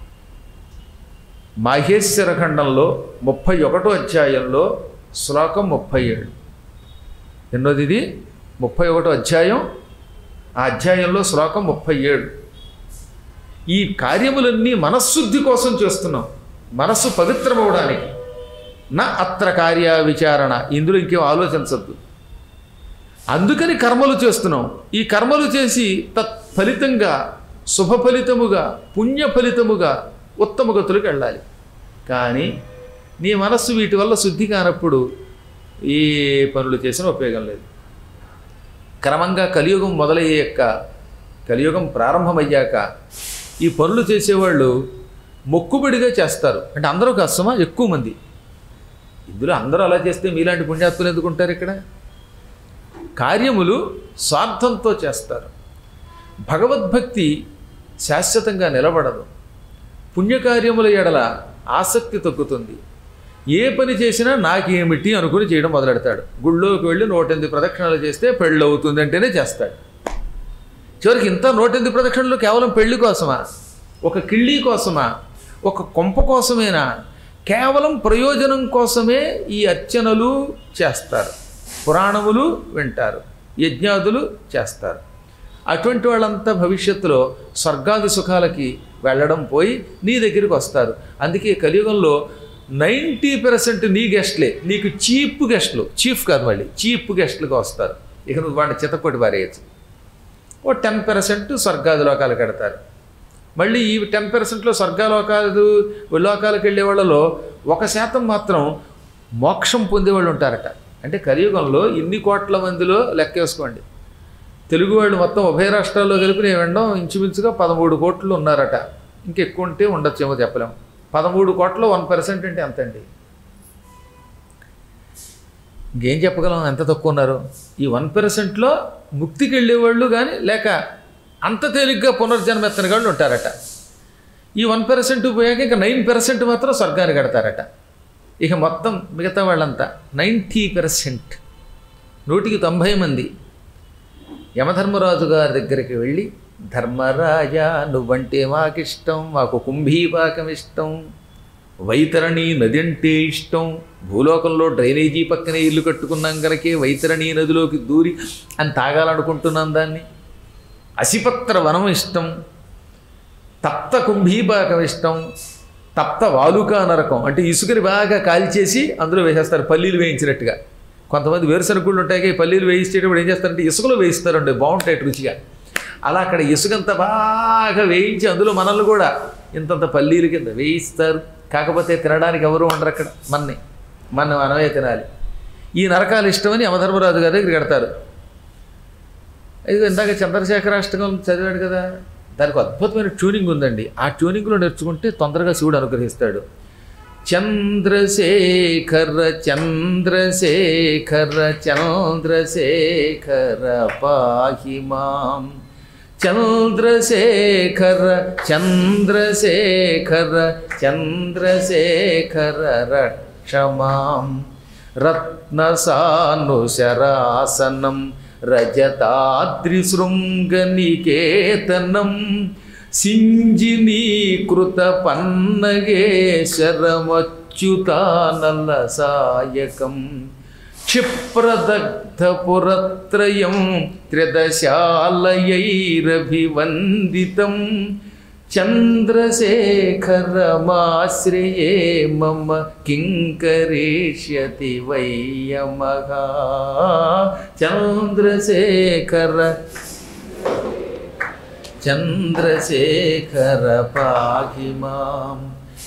మాహేశ్వర ఖండంలో ముప్పై ఒకటో అధ్యాయంలో శ్లోకం ముప్పై ఏడు ఎన్నోది ఇది ముప్పై ఒకటో అధ్యాయం ఆ అధ్యాయంలో శ్లోకం ముప్పై ఏడు ఈ కార్యములన్నీ మనశ్శుద్ధి కోసం చేస్తున్నాం మనస్సు పవిత్రమవడానికి నా అత్ర కార్య విచారణ ఇందులో ఇంకేం ఆలోచించద్దు అందుకని కర్మలు చేస్తున్నాం ఈ కర్మలు చేసి తత్ ఫలితంగా శుభ ఫలితముగా పుణ్య ఫలితముగా ఉత్తమ గతులకు వెళ్ళాలి కానీ నీ మనస్సు వీటి వల్ల శుద్ధి కానప్పుడు ఏ పనులు చేసినా ఉపయోగం లేదు క్రమంగా కలియుగం మొదలయ్యాక కలియుగం ప్రారంభమయ్యాక ఈ పనులు చేసేవాళ్ళు మొక్కుబడిగా చేస్తారు అంటే అందరూ కష్టమా ఎక్కువ మంది ఇందులో అందరూ అలా చేస్తే మీలాంటి పుణ్యాత్తులు ఎందుకుంటారు ఇక్కడ కార్యములు స్వార్థంతో చేస్తారు భగవద్భక్తి శాశ్వతంగా నిలబడదు పుణ్యకార్యముల ఎడల ఆసక్తి తగ్గుతుంది ఏ పని చేసినా నాకేమిటి అనుకుని చేయడం మొదలెడతాడు గుళ్ళోకి వెళ్ళి నూటెనిమిది ప్రదక్షిణలు చేస్తే పెళ్ళి అవుతుంది అంటేనే చేస్తాడు చివరికి ఇంత నూటెనిమిది ప్రదక్షిణలు కేవలం పెళ్లి కోసమా ఒక కిళ్ళీ కోసమా ఒక కొంప కోసమేనా కేవలం ప్రయోజనం కోసమే ఈ అర్చనలు చేస్తారు పురాణములు వింటారు యజ్ఞాదులు చేస్తారు అటువంటి వాళ్ళంతా భవిష్యత్తులో స్వర్గాది సుఖాలకి వెళ్ళడం పోయి నీ దగ్గరికి వస్తారు అందుకే కలియుగంలో నైంటీ పర్సెంట్ నీ గెస్ట్లే నీకు చీప్ గెస్ట్లు చీఫ్ కాదు మళ్ళీ చీప్ గెస్ట్లుగా వస్తారు ఇక నువ్వు వాడిని చితకొట్టి పారేయచ్చు ఓ టెన్ పర్సెంట్ స్వర్గాది లోకాలు కడతారు మళ్ళీ ఈ టెన్ పర్సెంట్లో స్వర్గాలోకాలు లోకాలకు వెళ్ళే వాళ్ళలో ఒక శాతం మాత్రం మోక్షం పొందేవాళ్ళు ఉంటారట అంటే కలియుగంలో ఇన్ని కోట్ల మందిలో లెక్క వేసుకోండి తెలుగు వాళ్ళు మొత్తం ఉభయ రాష్ట్రాల్లో కలిపి నేను వినడం ఇంచుమించుగా పదమూడు కోట్లు ఉన్నారట ఇంకెక్కువ ఉంటే ఉండొచ్చేమో చెప్పలేం పదమూడు కోట్ల వన్ పర్సెంట్ అంటే ఎంతండి ఇంకేం చెప్పగలం ఎంత తక్కువ ఉన్నారు ఈ వన్ పర్సెంట్లో ముక్తికి వెళ్ళేవాళ్ళు కానీ లేక అంత తేలిగ్గా పునర్జన్మ ఎత్తని వాళ్ళు ఉంటారట ఈ వన్ పర్సెంట్ పోయాక ఇంకా నైన్ పర్సెంట్ మాత్రం స్వర్గాన్ని కడతారట ఇక మొత్తం మిగతా వాళ్ళంతా నైంటీ పర్సెంట్ నూటికి తొంభై మంది యమధర్మరాజు గారి దగ్గరికి వెళ్ళి ధర్మరాజా నువ్వంటే మాకిష్టం మాకు కుంభీపాకం ఇష్టం వైతరణి నది అంటే ఇష్టం భూలోకంలో డ్రైనేజీ పక్కనే ఇల్లు కట్టుకున్నాం కనుకే వైతరణి నదిలోకి దూరి అని తాగాలనుకుంటున్నాం దాన్ని అసిపత్ర వనం ఇష్టం తప్త కుంభీపాకం ఇష్టం తప్త వాలుకా నరకం అంటే ఇసుకని బాగా కాల్చేసి అందులో వేసేస్తారు పల్లీలు వేయించినట్టుగా కొంతమంది వేరుశనగుళ్ళు ఉంటాయి ఈ పల్లీలు వేయించేటప్పుడు ఏం చేస్తారంటే ఇసుకలో వేయిస్తారండి బాగుంటాయి రుచిగా అలా అక్కడ ఇసుకంత బాగా వేయించి అందులో మనల్ని కూడా ఇంతంత పల్లీల కింద వేయిస్తారు కాకపోతే తినడానికి ఎవరు ఉండరు అక్కడ మన్ని మన మనమే తినాలి ఈ నరకాలు ఇష్టమని యమధర్మరాజు గారి దగ్గరికి కడతారు ఇది ఇందాక చంద్రశేఖరాష్టకం చదివాడు కదా దానికి అద్భుతమైన ట్యూనింగ్ ఉందండి ఆ ట్యూనింగ్లో నేర్చుకుంటే తొందరగా శివుడు అనుగ్రహిస్తాడు చంద్రశేఖర చంద్రశేఖర చంద్రశేఖర పాహి మాం చంద్రశేఖర చంద్రశేఖర చంద్రశేఖర రక్షమాం రత్నసానుశరాసనం రజతాద్రిశృంగనికేతనం సింజినీకృత పన్నగేశరమచ్యుతానల సాయకం క్షిప్రదగ్ధపురత్రయం త్రిదశాలయైరభివందితం చంద్రశేఖరమాశ్రయే మమ కింకరేష్యతి వయ్యమగా చంద్రశేఖర చంద్రశేఖర పాహి మాం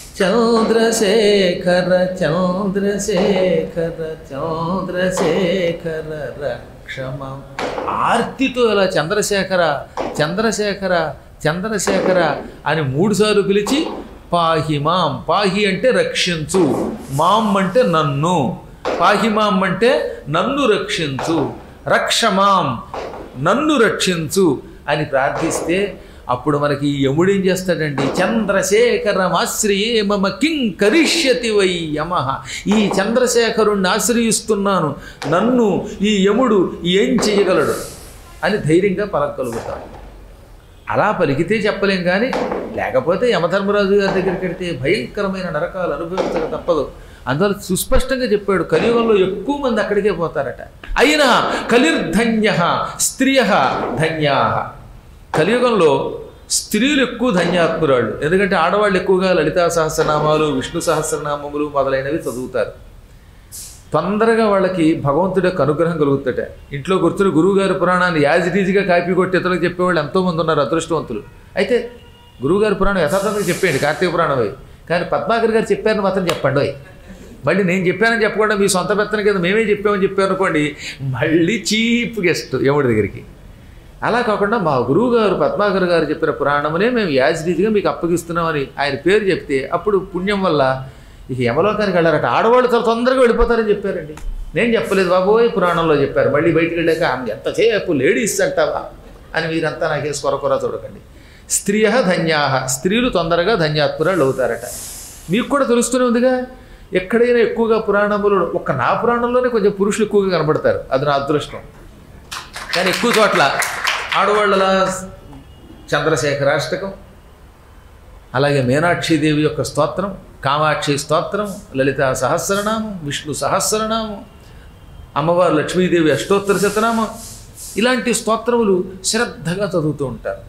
చంద్రశేఖర చంద్రశేఖర చంద్రశేఖర రక్షమాం ఆర్తితో ఇలా చంద్రశేఖర చంద్రశేఖర చంద్రశేఖర అని మూడుసార్లు పిలిచి పాహి మాం పాహి అంటే రక్షించు మాం అంటే నన్ను పాహి మాం అంటే నన్ను రక్షించు రక్షమాం నన్ను రక్షించు అని ప్రార్థిస్తే అప్పుడు మనకి ఈ యముడు ఏం చేస్తాడండి చంద్రశేఖరం ఆశ్రయే మమ కిం కరిష్యతి వై యమ ఈ చంద్రశేఖరుణ్ణి ఆశ్రయిస్తున్నాను నన్ను ఈ యముడు ఏం చేయగలడు అని ధైర్యంగా పలకగలుగుతాం అలా పలికితే చెప్పలేం కానీ లేకపోతే యమధర్మరాజు గారి దగ్గరికి వెడితే భయంకరమైన నరకాలు అనుభవించక తప్పదు అందువల్ల సుస్పష్టంగా చెప్పాడు కలియుగంలో ఎక్కువ మంది అక్కడికే పోతారట అయినా కలిర్ధన్య స్త్రియ ధన్యా కలియుగంలో స్త్రీలు ఎక్కువ ధన్యాత్మురాళ్ళు ఎందుకంటే ఆడవాళ్ళు ఎక్కువగా లలితా సహస్రనామాలు విష్ణు సహస్రనామములు మొదలైనవి చదువుతారు తొందరగా వాళ్ళకి భగవంతుడి యొక్క అనుగ్రహం కలుగుతుందట ఇంట్లో కూర్చుని గురువుగారి పురాణాన్ని యాజ్ ఇట్ ఈజీగా కాపీ కొట్టి ఇతరులకు చెప్పేవాళ్ళు ఎంతోమంది ఉన్నారు అదృష్టవంతులు అయితే గురువుగారి పురాణం యథార్థంగా చెప్పేయండి కార్తీక పురాణం అవి కానీ పద్మాకర్ గారు చెప్పారని మాత్రం చెప్పండి ఓయ్. మళ్ళీ నేను చెప్పానని చెప్పకుండా మీ సొంత పెత్తన కింద మేమే చెప్పామని చెప్పారు అనుకోండి మళ్ళీ చీప్ గెస్ట్ యముడి దగ్గరికి అలా కాకుండా మా గురువు గారు పద్మాకర్ గారు చెప్పిన పురాణమునే మేము యాజిటీజ్గా మీకు అప్పగిస్తున్నామని ఆయన పేరు చెప్తే అప్పుడు పుణ్యం వల్ల ఇక యమలోకానికి వెళ్ళారట ఆడవాళ్ళు చాలా తొందరగా వెళ్ళిపోతారని చెప్పారండి నేను చెప్పలేదు బాబోయ్ పురాణంలో చెప్పారు మళ్ళీ బయటికి వెళ్ళాక ఆమె ఎంతసేపు లేడీస్ అంటావా అని మీరంతా నాకే స్వరకొర చూడకండి స్త్రియ ధన్యా స్త్రీలు తొందరగా ధన్యాత్మురాలు అవుతారట మీకు కూడా తెలుస్తూనే ఉందిగా ఎక్కడైనా ఎక్కువగా పురాణములు ఒక్క నా పురాణంలోనే కొంచెం పురుషులు ఎక్కువగా కనబడతారు అది నా అదృష్టం కానీ ఎక్కువ చోట్ల ఆడవాళ్ళ చంద్రశేఖరాష్టకం అలాగే మీనాక్షీదేవి యొక్క స్తోత్రం కామాక్షి స్తోత్రం లలిత సహస్రనామం విష్ణు సహస్రనామం అమ్మవారు లక్ష్మీదేవి అష్టోత్తర శతనామం ఇలాంటి స్తోత్రములు శ్రద్ధగా చదువుతూ ఉంటారు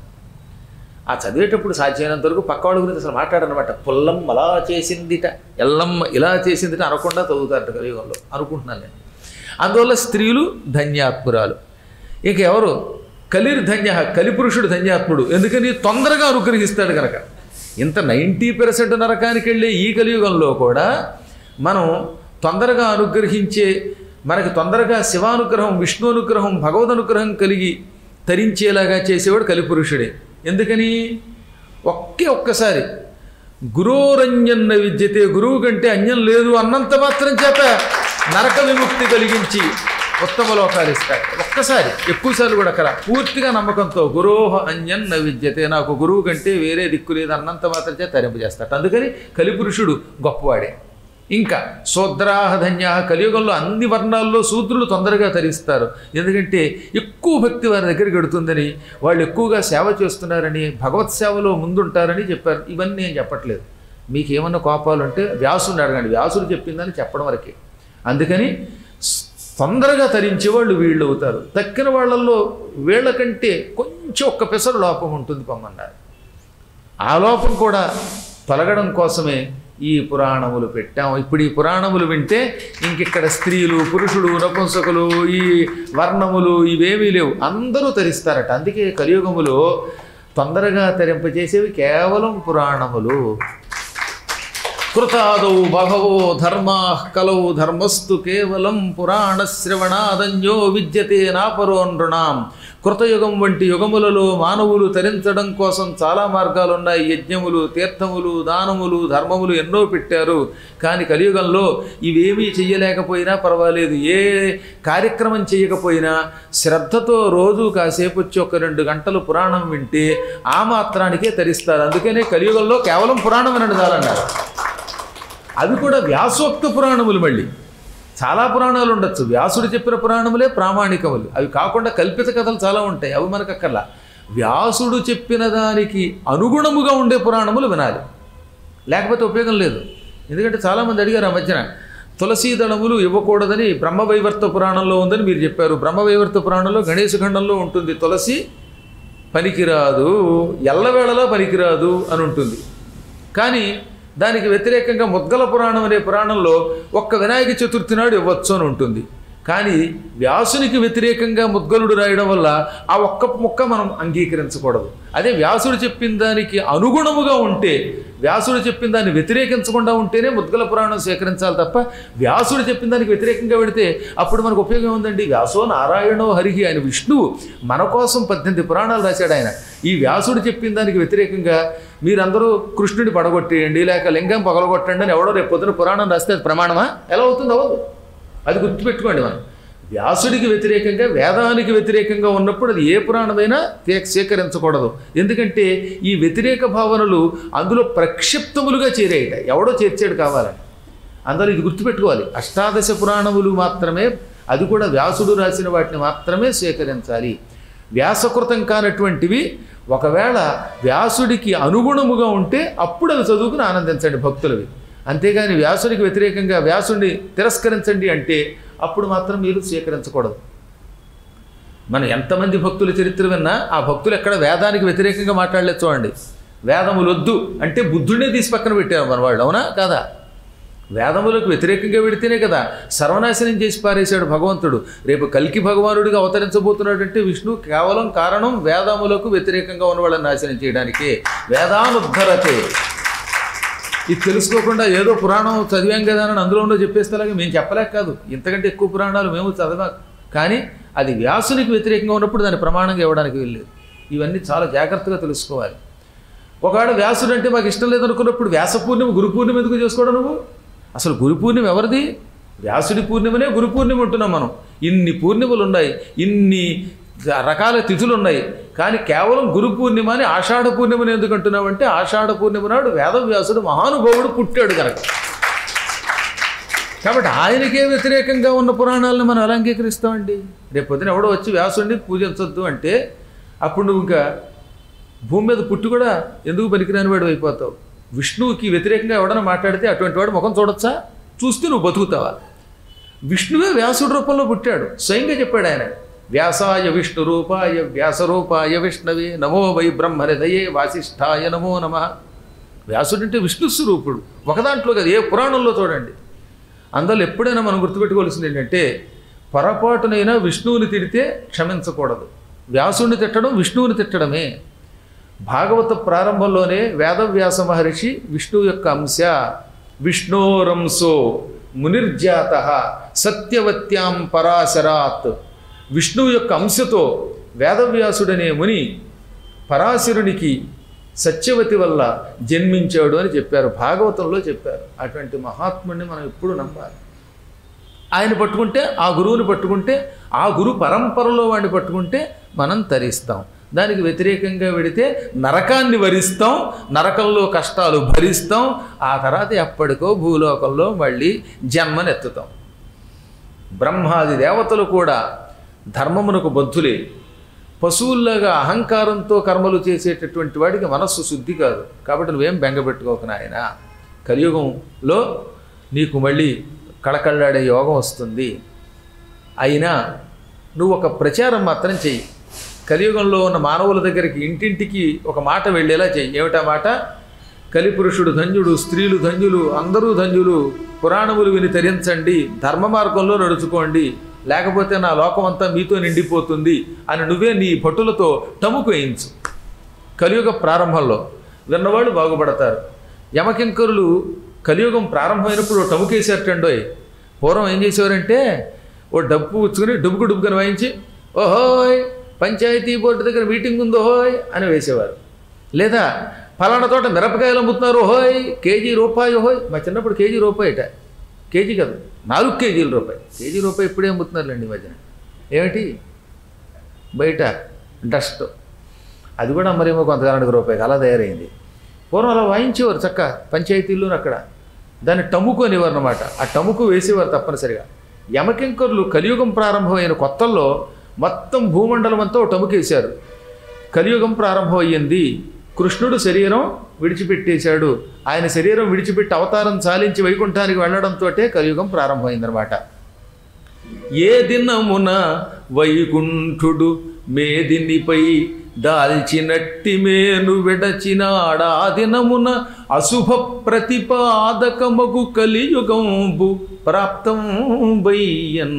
ఆ చదివేటప్పుడు సాధ్యమైనంత వరకు పక్కవాళ్ళ గురించి అసలు మాట్లాడనమాట పుల్లమ్మ అలా చేసిందిట ఎల్లమ్మ ఇలా చేసిందిట అనకుండా చదువుతారట కలియుగంలో అనుకుంటున్నాను నేను అందువల్ల స్త్రీలు ధన్యాత్మురాలు ఇక ఎవరు కలిర్ధన్య కలిపురుషుడు ధన్యాత్ముడు ఎందుకని తొందరగా అనుగ్రహిస్తాడు కనుక ఇంత నైంటీ పర్సెంట్ నరకానికి వెళ్ళే ఈ కలియుగంలో కూడా మనం తొందరగా అనుగ్రహించే మనకి తొందరగా శివానుగ్రహం విష్ణు అనుగ్రహం భగవద్ అనుగ్రహం కలిగి తరించేలాగా చేసేవాడు కలిపురుషుడే ఎందుకని ఒకే ఒక్కసారి గురోరంజన్న విద్యతే గురువు కంటే అన్యం లేదు అన్నంత మాత్రం చేత నరక విముక్తి కలిగించి ఉత్తమ లోకాలు ఇస్తాడు ఒక్కసారి ఎక్కువసార్లు కూడా అక్కడ పూర్తిగా నమ్మకంతో గురోహ అన్యం న విద్యతే నాకు గురువు కంటే వేరే దిక్కు లేదు అన్నంత మాత్రం చేత తరింపజేస్తాడు అందుకని కలిపురుషుడు గొప్పవాడే ఇంకా శూద్రాహధన్య కలియుగంలో అన్ని వర్ణాల్లో శూద్రులు తొందరగా తరిస్తారు ఎందుకంటే ఎక్కువ భక్తి వారి దగ్గరికి వెడుతుందని వాళ్ళు ఎక్కువగా సేవ చేస్తున్నారని భగవత్ సేవలో ముందుంటారని చెప్పారు ఇవన్నీ నేను చెప్పట్లేదు మీకు ఏమన్నా కోపాలు ఉంటే వ్యాసుని అడగండి వ్యాసుడు చెప్పిందని చెప్పడం వరకే అందుకని స్- తొందరగా తరించే వాళ్ళు వీళ్ళు అవుతారు తక్కిన వాళ్ళల్లో వీళ్ళకంటే కొంచెం ఒక్క పెసరు లోపం ఉంటుంది పొమ్మన్నారు ఆ లోపం కూడా తొలగడం కోసమే ఈ పురాణములు పెట్టాం ఇప్పుడు ఈ పురాణములు వింటే ఇంకిక్కడ స్త్రీలు పురుషుడు నపుంసకులు ఈ వర్ణములు ఇవేమీ లేవు అందరూ తరిస్తారట అందుకే కలియుగములో తొందరగా తరింపజేసేవి కేవలం పురాణములు కృతాదౌ బహవో ధర్మా కలౌ ధర్మస్తు కేవలం పురాణ శ్రవణాదన్యో విద్యతే నాపరో నృణాం కృతయుగం వంటి యుగములలో మానవులు తరించడం కోసం చాలా మార్గాలు ఉన్నాయి యజ్ఞములు తీర్థములు దానములు ధర్మములు ఎన్నో పెట్టారు కానీ కలియుగంలో ఇవేమీ చెయ్యలేకపోయినా పర్వాలేదు ఏ కార్యక్రమం చేయకపోయినా శ్రద్ధతో రోజు కాసేపు వచ్చి ఒక రెండు గంటలు పురాణం వింటే ఆ మాత్రానికే తరిస్తారు అందుకనే కలియుగంలో కేవలం పురాణం వినడం చాలన్నారు అవి కూడా వ్యాసోక్త పురాణములు మళ్ళీ చాలా పురాణాలు ఉండొచ్చు వ్యాసుడు చెప్పిన పురాణములే ప్రామాణికములు అవి కాకుండా కల్పిత కథలు చాలా ఉంటాయి అవి మనకు అక్కర్లా వ్యాసుడు చెప్పిన దానికి అనుగుణముగా ఉండే పురాణములు వినాలి లేకపోతే ఉపయోగం లేదు ఎందుకంటే చాలామంది అడిగారు ఆ మధ్యన తులసీ దళములు ఇవ్వకూడదని బ్రహ్మవైవర్త పురాణంలో ఉందని మీరు చెప్పారు బ్రహ్మవైవర్త పురాణంలో గణేశ ఖండంలో ఉంటుంది తులసి పనికిరాదు ఎల్లవేళలా పనికిరాదు అని ఉంటుంది కానీ దానికి వ్యతిరేకంగా ముద్గల పురాణం అనే పురాణంలో ఒక్క వినాయక చతుర్థి నాడు ఇవ్వచ్చు అని ఉంటుంది కానీ వ్యాసునికి వ్యతిరేకంగా ముద్గలుడు రాయడం వల్ల ఆ ఒక్క ముక్క మనం అంగీకరించకూడదు అదే వ్యాసుడు చెప్పిన దానికి అనుగుణముగా ఉంటే వ్యాసుడు చెప్పిన దాన్ని వ్యతిరేకించకుండా ఉంటేనే ముద్గల పురాణం స్వీకరించాలి తప్ప వ్యాసుడు చెప్పిన దానికి వ్యతిరేకంగా పెడితే అప్పుడు మనకు ఉపయోగం ఉందండి వ్యాసో నారాయణో హరిహి ఆయన విష్ణువు మన కోసం పద్దెనిమిది పురాణాలు రాశాడు ఆయన ఈ వ్యాసుడు చెప్పిన దానికి వ్యతిరేకంగా మీరందరూ కృష్ణుడి పడగొట్టేయండి లేక లింగం పగలగొట్టండి అని ఎవడో రేపు పొద్దున పురాణం రాస్తే అది ప్రమాణమా ఎలా అవుతుంది అవ్వదు అది గుర్తుపెట్టుకోండి మనం వ్యాసుడికి వ్యతిరేకంగా వేదానికి వ్యతిరేకంగా ఉన్నప్పుడు అది ఏ పురాణమైనా తే- స్వీకరించకూడదు ఎందుకంటే ఈ వ్యతిరేక భావనలు అందులో ప్రక్షిప్తములుగా చేరాయట ఎవడో చేర్చాడు కావాలని అందులో ఇది గుర్తుపెట్టుకోవాలి అష్టాదశ పురాణములు మాత్రమే అది కూడా వ్యాసుడు రాసిన వాటిని మాత్రమే స్వీకరించాలి వ్యాసకృతం కానటువంటివి ఒకవేళ వ్యాసుడికి అనుగుణముగా ఉంటే అప్పుడు అవి చదువుకుని ఆనందించండి భక్తులవి అంతేగాని వ్యాసుడికి వ్యతిరేకంగా వ్యాసుడిని తిరస్కరించండి అంటే అప్పుడు మాత్రం మీరు స్వీకరించకూడదు మనం ఎంతమంది భక్తుల చరిత్ర విన్నా ఆ భక్తులు ఎక్కడ వేదానికి వ్యతిరేకంగా మాట్లాడలేదు చూడండి వేదములొద్దు అంటే బుద్ధుడినే తీసి పక్కన పెట్టారు మన వాళ్ళు అవునా కాదా వేదములకు వ్యతిరేకంగా పెడితేనే కదా సర్వనాశనం చేసి పారేశాడు భగవంతుడు రేపు కల్కి భగవానుడిగా అవతరించబోతున్నాడు అంటే విష్ణు కేవలం కారణం వేదములకు వ్యతిరేకంగా ఉన్న వాళ్ళని నాశనం చేయడానికి వేదానుద్ధరతే ఇది తెలుసుకోకుండా ఏదో పురాణం చదివాం కదా అని అందులో ఉన్నదో చెప్పేస్తేలాగా మేము చెప్పలేక కాదు ఇంతకంటే ఎక్కువ పురాణాలు మేము చదవా కానీ అది వ్యాసునికి వ్యతిరేకంగా ఉన్నప్పుడు దాన్ని ప్రమాణంగా ఇవ్వడానికి వెళ్ళలేదు ఇవన్నీ చాలా జాగ్రత్తగా తెలుసుకోవాలి ఒకవేళ వ్యాసుడు అంటే మాకు ఇష్టం లేదనుకున్నప్పుడు వ్యాస పూర్ణిమ గురు పూర్ణిమ ఎందుకు చేసుకోవడం నువ్వు అసలు గురు పూర్ణిమ ఎవరిది వ్యాసుడి పూర్ణిమనే గురు పూర్ణిమ ఉంటున్నాం మనం ఇన్ని పూర్ణిమలు ఉన్నాయి ఇన్ని రకాల తిథులు ఉన్నాయి కానీ కేవలం గురు పూర్ణిమ అని ఆషాఢ పూర్ణిమని ఎందుకు అంటున్నామంటే ఆషాఢ పూర్ణిమ నాడు వేదవ్యాసుడు మహానుభావుడు పుట్టాడు కనుక కాబట్టి ఆయనకే వ్యతిరేకంగా ఉన్న పురాణాలను మనం ఎలా అంగీకరిస్తామండి రేపు పొద్దున ఎవడో వచ్చి వ్యాసుడిని పూజించొద్దు అంటే అప్పుడు నువ్వు ఇంకా భూమి మీద పుట్టి కూడా ఎందుకు పనికిరాని వాడు అయిపోతావు విష్ణువుకి వ్యతిరేకంగా ఎవడన్నా మాట్లాడితే అటువంటి వాడు ముఖం చూడొచ్చా చూస్తే నువ్వు బతుకుతావా విష్ణువే వ్యాసుడి రూపంలో పుట్టాడు స్వయంగా చెప్పాడు ఆయన వ్యాసాయ విష్ణు రూపాయ వ్యాసరూపాయ విష్ణవే నమో వై బ్రహ్మహృదయే వాసిష్ఠాయ నమో నమ వ్యాసుడు అంటే విష్ణు స్వరూపుడు ఒక దాంట్లో కదా ఏ పురాణంలో చూడండి అందులో ఎప్పుడైనా మనం గుర్తుపెట్టుకోవాల్సింది ఏంటంటే పొరపాటునైనా విష్ణువుని తిడితే క్షమించకూడదు వ్యాసుని తిట్టడం విష్ణువుని తిట్టడమే భాగవత ప్రారంభంలోనే వేదవ్యాస మహర్షి విష్ణువు యొక్క అంశ విష్ణోరంశో మునిర్జాత సత్యవత్యాం పరాశరాత్ విష్ణువు యొక్క అంశతో వేదవ్యాసుడనే ముని పరాశరునికి సత్యవతి వల్ల జన్మించాడు అని చెప్పారు భాగవతంలో చెప్పారు అటువంటి మహాత్ముడిని మనం ఎప్పుడు నమ్మాలి ఆయన పట్టుకుంటే ఆ గురువుని పట్టుకుంటే ఆ గురు పరంపరలో వాడిని పట్టుకుంటే మనం తరిస్తాం దానికి వ్యతిరేకంగా వెడితే నరకాన్ని వరిస్తాం నరకంలో కష్టాలు భరిస్తాం ఆ తర్వాత ఎప్పటికో భూలోకంలో మళ్ళీ జన్మనెత్తుతాం బ్రహ్మాది దేవతలు కూడా ధర్మమునకు బద్ధులే పశువుల్లాగా అహంకారంతో కర్మలు చేసేటటువంటి వాడికి మనస్సు శుద్ధి కాదు కాబట్టి నువ్వేం బెంగపెట్టుకోక నాయన కలియుగంలో నీకు మళ్ళీ కళకళ్ళాడే యోగం వస్తుంది అయినా నువ్వు ఒక ప్రచారం మాత్రం చెయ్యి కలియుగంలో ఉన్న మానవుల దగ్గరికి ఇంటింటికి ఒక మాట వెళ్ళేలా చెయ్యి ఏమిటా మాట కలిపురుషుడు ధన్యుడు స్త్రీలు ధన్యులు అందరూ ధన్యులు పురాణములు విని తరించండి ధర్మ మార్గంలో నడుచుకోండి లేకపోతే నా లోకమంతా మీతో నిండిపోతుంది అని నువ్వే నీ భటులతో టముకు వేయించు కలియుగ ప్రారంభంలో విన్నవాళ్ళు బాగుపడతారు యమకింకరులు కలియుగం ప్రారంభమైనప్పుడు ఓ టముకేసేటండోయ్ పూర్వం ఏం చేసేవారంటే ఓ డబ్బు పుచ్చుకుని డబ్బుకు డబ్బుకని వాయించి ఓహోయ్ పంచాయతీ బోర్డు దగ్గర మీటింగ్ ఉందో హోయ్ అని వేసేవారు లేదా ఫలానా తోట మిరపకాయలు అమ్ముతున్నారు హోయ్ కేజీ రూపాయి హోయ్ మా చిన్నప్పుడు కేజీ రూపాయిట కేజీ కాదు నాలుగు కేజీల రూపాయి కేజీ రూపాయి ఇప్పుడే అమ్ముతున్నారులేండి ఈ మధ్యన ఏమిటి బయట డస్ట్ అది కూడా మరేమో కొంతకాలానికి రూపాయికి అలా తయారైంది పూర్వం అలా వాయించేవారు చక్క పంచాయతీల్లో అక్కడ దాన్ని టముకు అనేవారు అనమాట ఆ టముకు వేసేవారు తప్పనిసరిగా యమకింకరులు కలియుగం ప్రారంభమైన కొత్తల్లో మొత్తం భూమండలం అంతా ఓ టముకేశారు కలియుగం ప్రారంభమయ్యింది కృష్ణుడు శరీరం విడిచిపెట్టేశాడు ఆయన శరీరం విడిచిపెట్టి అవతారం చాలించి వైకుంఠానికి వెళ్ళడంతో కలియుగం ప్రారంభమైందనమాట ఏ దినమున వైకుంఠుడు మేదినిపై దాల్చినట్టి మేను విడచినాడా దినమున అశుభ ప్రతిపాదకమగు కలియుగంబు ప్రాప్తం బయ్యన్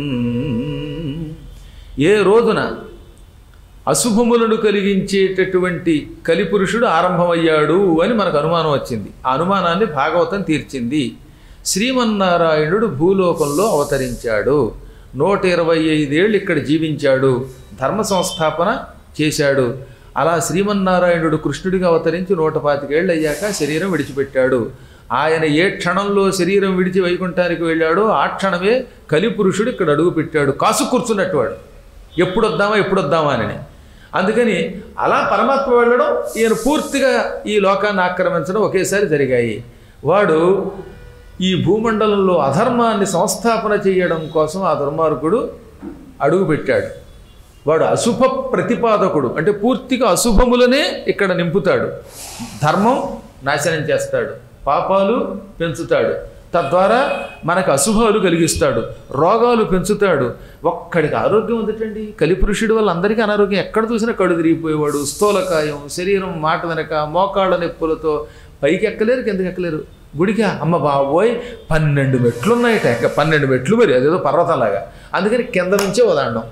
ఏ రోజున అశుభములను కలిగించేటటువంటి కలిపురుషుడు ఆరంభమయ్యాడు అని మనకు అనుమానం వచ్చింది ఆ అనుమానాన్ని భాగవతం తీర్చింది శ్రీమన్నారాయణుడు భూలోకంలో అవతరించాడు నూట ఇరవై ఐదేళ్ళు ఇక్కడ జీవించాడు ధర్మ సంస్థాపన చేశాడు అలా శ్రీమన్నారాయణుడు కృష్ణుడిగా అవతరించి నూట పాతికేళ్ళు అయ్యాక శరీరం విడిచిపెట్టాడు ఆయన ఏ క్షణంలో శరీరం విడిచి వైకుంఠానికి వెళ్ళాడో ఆ క్షణమే కలిపురుషుడు ఇక్కడ అడుగు పెట్టాడు కాసు కూర్చున్నట్టు వాడు ఎప్పుడు వద్దామా ఎప్పుడు వద్దామా అని అందుకని అలా పరమాత్మ వెళ్ళడం ఈయన పూర్తిగా ఈ లోకాన్ని ఆక్రమించడం ఒకేసారి జరిగాయి వాడు ఈ భూమండలంలో అధర్మాన్ని సంస్థాపన చేయడం కోసం ఆ దుర్మార్గుడు అడుగుపెట్టాడు వాడు అశుభ ప్రతిపాదకుడు అంటే పూర్తిగా అశుభములనే ఇక్కడ నింపుతాడు ధర్మం నాశనం చేస్తాడు పాపాలు పెంచుతాడు తద్వారా మనకు అశుభాలు కలిగిస్తాడు రోగాలు పెంచుతాడు ఒక్కడికి ఆరోగ్యం ఉందటండి కలిపురుషుడి వల్ల అందరికీ అనారోగ్యం ఎక్కడ చూసినా కడు తిరిగిపోయేవాడు స్థూలకాయం శరీరం మాట వెనక మోకాళ్ళ నొప్పులతో పైకి ఎక్కలేరు కిందకి ఎక్కలేరు గుడికి అమ్మ బాబోయ్ పన్నెండు మెట్లు ఉన్నాయట ఎక్క పన్నెండు మెట్లు మరి అదేదో పర్వతంలాగా అందుకని కింద నుంచే వదాండం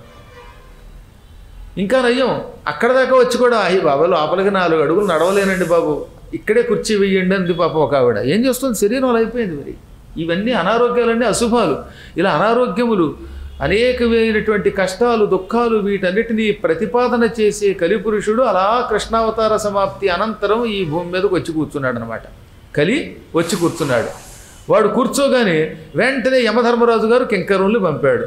ఇంకా నయ్యం అక్కడ దాకా వచ్చి కూడా అయ్యి బాబా లోపలికి నాలుగు అడుగులు నడవలేనండి బాబు ఇక్కడే కుర్చీ వేయండి అంది పాప ఒక ఆవిడ ఏం చేస్తుంది శరీరం అలా అయిపోయింది మరి ఇవన్నీ అనారోగ్యాలన్నీ అశుభాలు ఇలా అనారోగ్యములు అనేకమైనటువంటి కష్టాలు దుఃఖాలు వీటన్నిటినీ ప్రతిపాదన చేసే కలిపురుషుడు అలా కృష్ణావతార సమాప్తి అనంతరం ఈ భూమి మీదకి వచ్చి కూర్చున్నాడు అనమాట కలి వచ్చి కూర్చున్నాడు వాడు కూర్చోగానే వెంటనే యమధర్మరాజు గారు కింకరుల్ని పంపాడు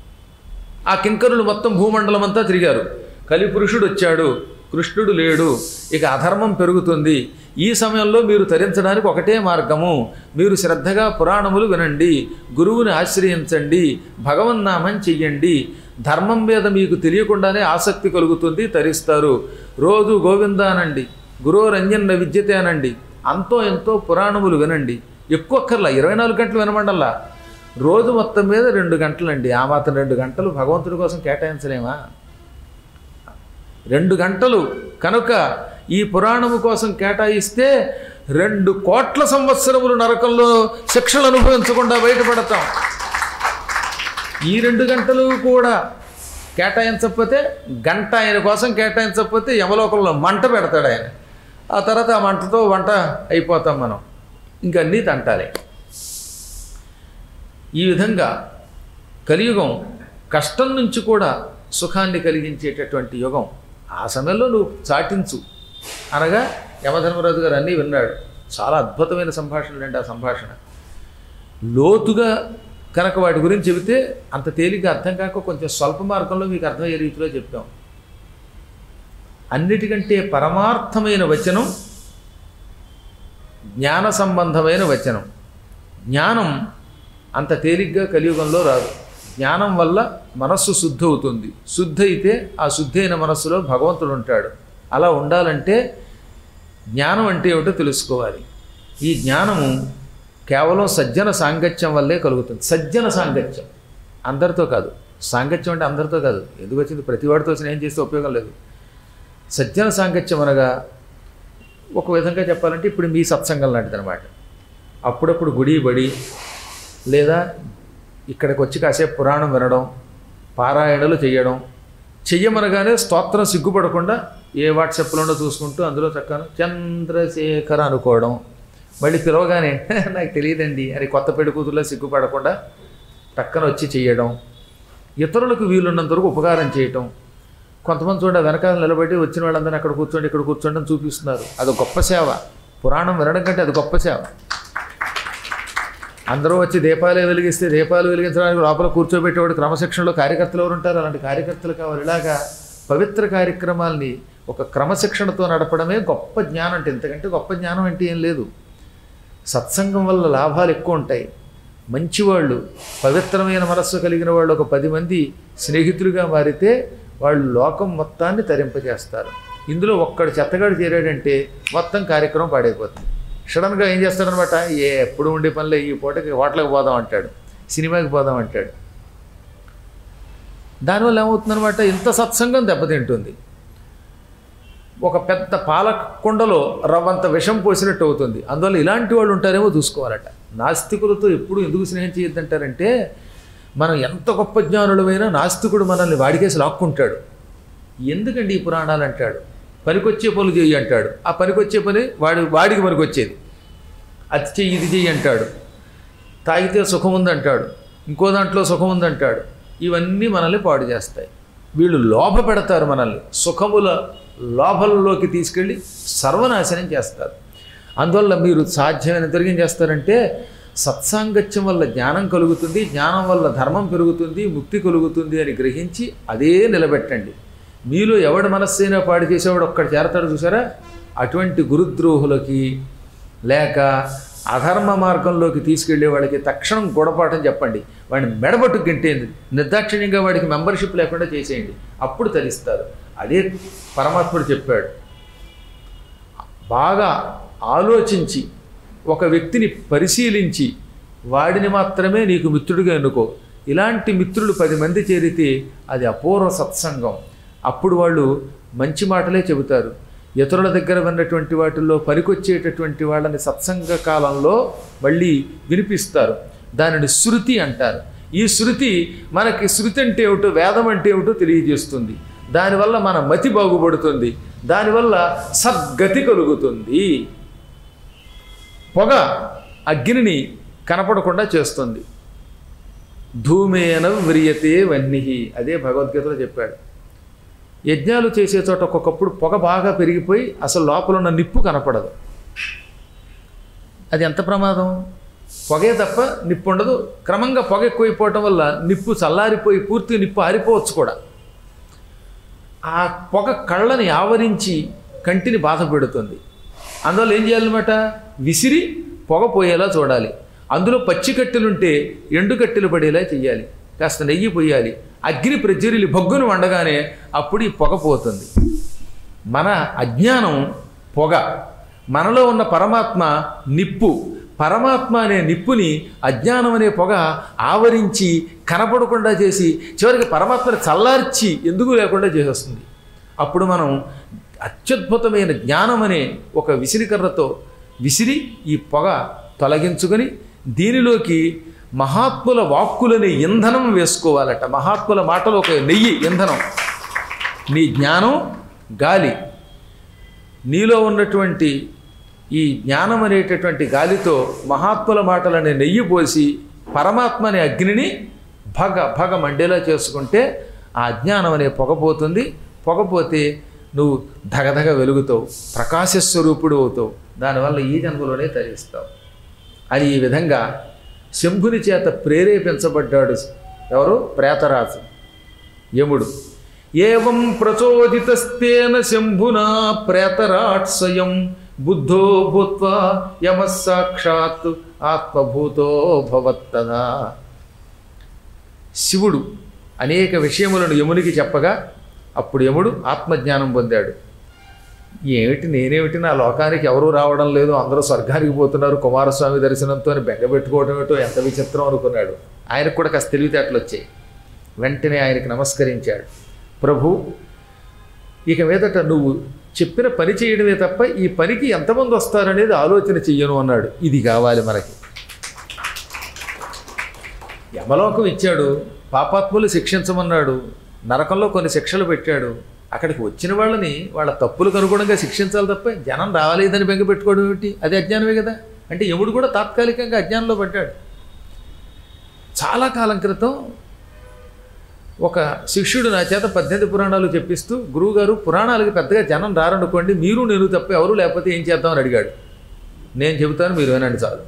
ఆ కింకరులు మొత్తం భూమండలం అంతా తిరిగారు కలిపురుషుడు వచ్చాడు కృష్ణుడు లేడు ఇక అధర్మం పెరుగుతుంది ఈ సమయంలో మీరు తరించడానికి ఒకటే మార్గము మీరు శ్రద్ధగా పురాణములు వినండి గురువుని ఆశ్రయించండి భగవన్నామం చెయ్యండి ధర్మం మీద మీకు తెలియకుండానే ఆసక్తి కలుగుతుంది తరిస్తారు రోజు గోవిందానండి గురోరంజన్న విద్యతే అనండి అంతో ఎంతో పురాణములు వినండి ఎక్కువ అక్కర్లా ఇరవై నాలుగు గంటలు వినమండల్లా రోజు మొత్తం మీద రెండు గంటలండి ఆ మాత్రం రెండు గంటలు భగవంతుడి కోసం కేటాయించలేమా రెండు గంటలు కనుక ఈ పురాణము కోసం కేటాయిస్తే రెండు కోట్ల సంవత్సరములు నరకంలో శిక్షలు అనుభవించకుండా బయటపడతాం ఈ రెండు గంటలు కూడా కేటాయించకపోతే గంట ఆయన కోసం కేటాయించకపోతే యమలోకంలో మంట పెడతాడు ఆయన ఆ తర్వాత ఆ మంటతో వంట అయిపోతాం మనం ఇంకన్నీ తంటాలి ఈ విధంగా కలియుగం కష్టం నుంచి కూడా సుఖాన్ని కలిగించేటటువంటి యుగం ఆ సమయంలో నువ్వు చాటించు అనగా యమధర్మరాజు గారు అన్నీ విన్నాడు చాలా అద్భుతమైన సంభాషణలు అండి ఆ సంభాషణ లోతుగా కనుక వాటి గురించి చెబితే అంత తేలిగ్గా అర్థం కాక కొంచెం స్వల్ప మార్గంలో మీకు అర్థమయ్యే రీతిలో చెప్పాం అన్నిటికంటే పరమార్థమైన వచనం జ్ఞాన సంబంధమైన వచనం జ్ఞానం అంత తేలిగ్గా కలియుగంలో రాదు జ్ఞానం వల్ల మనస్సు శుద్ధి అవుతుంది శుద్ధి అయితే ఆ శుద్ధి అయిన మనస్సులో భగవంతుడు ఉంటాడు అలా ఉండాలంటే జ్ఞానం అంటే ఏమిటో తెలుసుకోవాలి ఈ జ్ఞానము కేవలం సజ్జన సాంగత్యం వల్లే కలుగుతుంది సజ్జన సాంగత్యం అందరితో కాదు సాంగత్యం అంటే అందరితో కాదు ఎందుకు వచ్చింది ప్రతివాడితో స్నేహం చేస్తే ఉపయోగం లేదు సజ్జన సాంగత్యం అనగా ఒక విధంగా చెప్పాలంటే ఇప్పుడు మీ సత్సంగం లాంటిది అనమాట అప్పుడప్పుడు గుడి బడి లేదా ఇక్కడికి వచ్చి కాసేపు పురాణం వినడం పారాయణలు చేయడం చెయ్యమనగానే స్తోత్రం సిగ్గుపడకుండా ఏ వాట్సాప్లోనో చూసుకుంటూ అందులో చక్కగా చంద్రశేఖర్ అనుకోవడం మళ్ళీ పిలవగానే నాకు తెలియదండి అని కొత్త పెళ్లి కూతుర్లో సిగ్గుపడకుండా టక్కన వచ్చి చేయడం ఇతరులకు వీలున్నంత వరకు ఉపకారం చేయటం కొంతమంది చూడ వెనకాల నిలబడి వచ్చిన వాళ్ళందరినీ అక్కడ కూర్చోండి ఇక్కడ కూర్చోండి అని చూపిస్తున్నారు అది గొప్ప సేవ పురాణం వినడం కంటే అది గొప్ప సేవ అందరూ వచ్చి దీపాలు వెలిగిస్తే దీపాలు వెలిగించడానికి లోపల కూర్చోబెట్టేవాడు క్రమశిక్షణలో కార్యకర్తలు ఎవరు ఉంటారు అలాంటి కార్యకర్తలు కావాలి ఇలాగా పవిత్ర కార్యక్రమాల్ని ఒక క్రమశిక్షణతో నడపడమే గొప్ప జ్ఞానం అంటే ఇంతకంటే గొప్ప జ్ఞానం అంటే ఏం లేదు సత్సంగం వల్ల లాభాలు ఎక్కువ ఉంటాయి మంచివాళ్ళు పవిత్రమైన మనస్సు కలిగిన వాళ్ళు ఒక పది మంది స్నేహితులుగా మారితే వాళ్ళు లోకం మొత్తాన్ని తరింపజేస్తారు ఇందులో ఒక్కడు చెత్తగాడు చేరాడంటే మొత్తం కార్యక్రమం పాడైపోతుంది సడన్గా ఏం చేస్తాడనమాట ఏ ఎప్పుడు ఉండే పనిలో ఈ పూటకి హోటల్కి పోదాం అంటాడు సినిమాకి పోదాం అంటాడు దానివల్ల ఏమవుతుందనమాట ఇంత సత్సంగం దెబ్బతింటుంది ఒక పెద్ద పాలకుండలో రవ్వంత విషం పోసినట్టు అవుతుంది అందువల్ల ఇలాంటి వాళ్ళు ఉంటారేమో చూసుకోవాలట నాస్తికులతో ఎప్పుడు ఎందుకు స్నేహం చేయొద్దంటారంటే మనం ఎంత గొప్ప జ్ఞానులమైనా నాస్తికుడు మనల్ని వాడికేసి లాక్కుంటాడు ఎందుకండి ఈ పురాణాలు అంటాడు పనికొచ్చే పనులు చెయ్యి అంటాడు ఆ పనికొచ్చే పని వాడి వాడికి పనికొచ్చేది అది చెయ్యి ఇది చెయ్యి అంటాడు తాగితే సుఖం ఉందంటాడు ఇంకో దాంట్లో సుఖం ఉందంటాడు ఇవన్నీ మనల్ని పాడు చేస్తాయి వీళ్ళు లోభ పెడతారు మనల్ని సుఖముల లోభంలోకి తీసుకెళ్ళి సర్వనాశనం చేస్తారు అందువల్ల మీరు సాధ్యమైనంత వరకు ఏం చేస్తారంటే సత్సాంగత్యం వల్ల జ్ఞానం కలుగుతుంది జ్ఞానం వల్ల ధర్మం పెరుగుతుంది ముక్తి కలుగుతుంది అని గ్రహించి అదే నిలబెట్టండి మీలో ఎవడి మనస్సైనా పాడు చేసేవాడు ఒక్కడు చేరతాడు చూసారా అటువంటి గురుద్రోహులకి లేక అధర్మ మార్గంలోకి తీసుకెళ్లే వాళ్ళకి తక్షణం గుణపాఠం చెప్పండి వాడిని మెడబట్టు గంటేంది నిర్దాక్షిణ్యంగా వాడికి మెంబర్షిప్ లేకుండా చేసేయండి అప్పుడు తరిస్తారు అదే పరమాత్ముడు చెప్పాడు బాగా ఆలోచించి ఒక వ్యక్తిని పరిశీలించి వాడిని మాత్రమే నీకు మిత్రుడిగా ఎన్నుకో ఇలాంటి మిత్రులు పది మంది చేరితే అది అపూర్వ సత్సంగం అప్పుడు వాళ్ళు మంచి మాటలే చెబుతారు ఇతరుల దగ్గర విన్నటువంటి వాటిల్లో పనికొచ్చేటటువంటి వాళ్ళని సత్సంగ కాలంలో మళ్ళీ వినిపిస్తారు దానిని శృతి అంటారు ఈ శృతి మనకి శృతి అంటే ఏమిటో వేదం అంటే ఏమిటో తెలియజేస్తుంది దానివల్ల మన మతి బాగుపడుతుంది దానివల్ల సద్గతి కలుగుతుంది పొగ అగ్నిని కనపడకుండా చేస్తుంది ధూమేన వ్రియతే వన్నిహి అదే భగవద్గీతలో చెప్పాడు యజ్ఞాలు చేసే చోట ఒక్కొక్కప్పుడు పొగ బాగా పెరిగిపోయి అసలు లోపల ఉన్న నిప్పు కనపడదు అది ఎంత ప్రమాదం పొగే తప్ప నిప్పు ఉండదు క్రమంగా పొగ ఎక్కువైపోవటం వల్ల నిప్పు చల్లారిపోయి పూర్తి నిప్పు ఆరిపోవచ్చు కూడా ఆ పొగ కళ్ళని ఆవరించి కంటిని బాధ పెడుతుంది అందువల్ల ఏం చేయాలన్నమాట విసిరి పొగ పోయేలా చూడాలి అందులో పచ్చి కట్టెలుంటే ఎండు కట్టెలు పడేలా చెయ్యాలి కాస్త నెయ్యి పోయాలి అగ్ని ప్రజ్వరిలి బొగ్గును వండగానే అప్పుడు ఈ పొగ పోతుంది మన అజ్ఞానం పొగ మనలో ఉన్న పరమాత్మ నిప్పు పరమాత్మ అనే నిప్పుని అజ్ఞానం అనే పొగ ఆవరించి కనపడకుండా చేసి చివరికి పరమాత్మని చల్లార్చి ఎందుకు లేకుండా చేసేస్తుంది అప్పుడు మనం అత్యద్భుతమైన జ్ఞానం అనే ఒక విసిరికర్రతో విసిరి ఈ పొగ తొలగించుకొని దీనిలోకి మహాత్ముల వాక్కులని ఇంధనం వేసుకోవాలట మహాత్ముల మాటలు ఒక నెయ్యి ఇంధనం నీ జ్ఞానం గాలి నీలో ఉన్నటువంటి ఈ జ్ఞానం అనేటటువంటి గాలితో మహాత్ముల మాటలని నెయ్యి పోసి పరమాత్మ అనే అగ్నిని భగ భగ మండేలా చేసుకుంటే ఆ అజ్ఞానం అనే పొగపోతుంది పొగపోతే నువ్వు ధగధగ వెలుగుతావు ప్రకాశస్వరూపుడు అవుతావు దానివల్ల ఈ జన్మలోనే తరిస్తావు అని ఈ విధంగా శంభుని చేత ప్రేరేపించబడ్డాడు ఎవరు ప్రేతరాజు యముడు ఏవం ప్రచోదితస్తేన శంభునా ప్రేతరాట్ స్వయం బుద్ధో భూత్వా యమ సాక్షాత్ ఆత్మభూతో భవత్తదా శివుడు అనేక విషయములను యమునికి చెప్పగా అప్పుడు యముడు ఆత్మజ్ఞానం పొందాడు ఏమిటి నేనేమిటి నా లోకానికి ఎవరూ రావడం లేదు అందరూ స్వర్గానికి పోతున్నారు కుమారస్వామి దర్శనంతో అని బెంగపెట్టుకోవడం ఏటో ఎంత విచిత్రం అనుకున్నాడు ఆయనకు కూడా కాస్త తెలివితేటలు వచ్చాయి వెంటనే ఆయనకి నమస్కరించాడు ప్రభు ఇక మీదట నువ్వు చెప్పిన పని చేయడమే తప్ప ఈ పనికి ఎంతమంది వస్తారనేది ఆలోచన చెయ్యను అన్నాడు ఇది కావాలి మనకి యమలోకం ఇచ్చాడు పాపాత్ములు శిక్షించమన్నాడు నరకంలో కొన్ని శిక్షలు పెట్టాడు అక్కడికి వచ్చిన వాళ్ళని వాళ్ళ తప్పులకు అనుగుణంగా శిక్షించాలి తప్ప జనం రాలేదని బెంగ పెట్టుకోవడం ఏమిటి అది అజ్ఞానమే కదా అంటే యముడు కూడా తాత్కాలికంగా అజ్ఞానంలో పడ్డాడు చాలా కాలం క్రితం ఒక శిష్యుడు నా చేత పద్దెనిమిది పురాణాలు చెప్పిస్తూ గురువుగారు పురాణాలకి పెద్దగా జనం రారనుకోండి మీరు నేను తప్ప ఎవరు లేకపోతే ఏం చేద్దామని అడిగాడు నేను చెబుతాను మీరు వినండి చాలు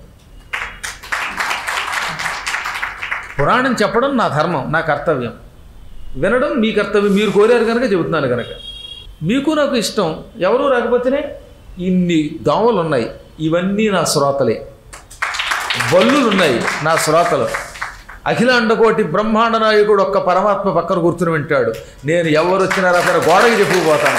పురాణం చెప్పడం నా ధర్మం నా కర్తవ్యం వినడం మీ కర్తవ్యం మీరు కోరారు కనుక చెబుతున్నాను కనుక మీకు నాకు ఇష్టం ఎవరు రాకపోతేనే ఇన్ని దోమలు ఉన్నాయి ఇవన్నీ నా శ్రోతలే బల్లులు ఉన్నాయి నా శ్రోతలు అఖిలాండకోటి బ్రహ్మాండ నాయకుడు ఒక్క పరమాత్మ పక్కన కూర్చుని వింటాడు నేను ఎవరు వచ్చినా రాసిన గోడకి చెప్పుకుపోతాను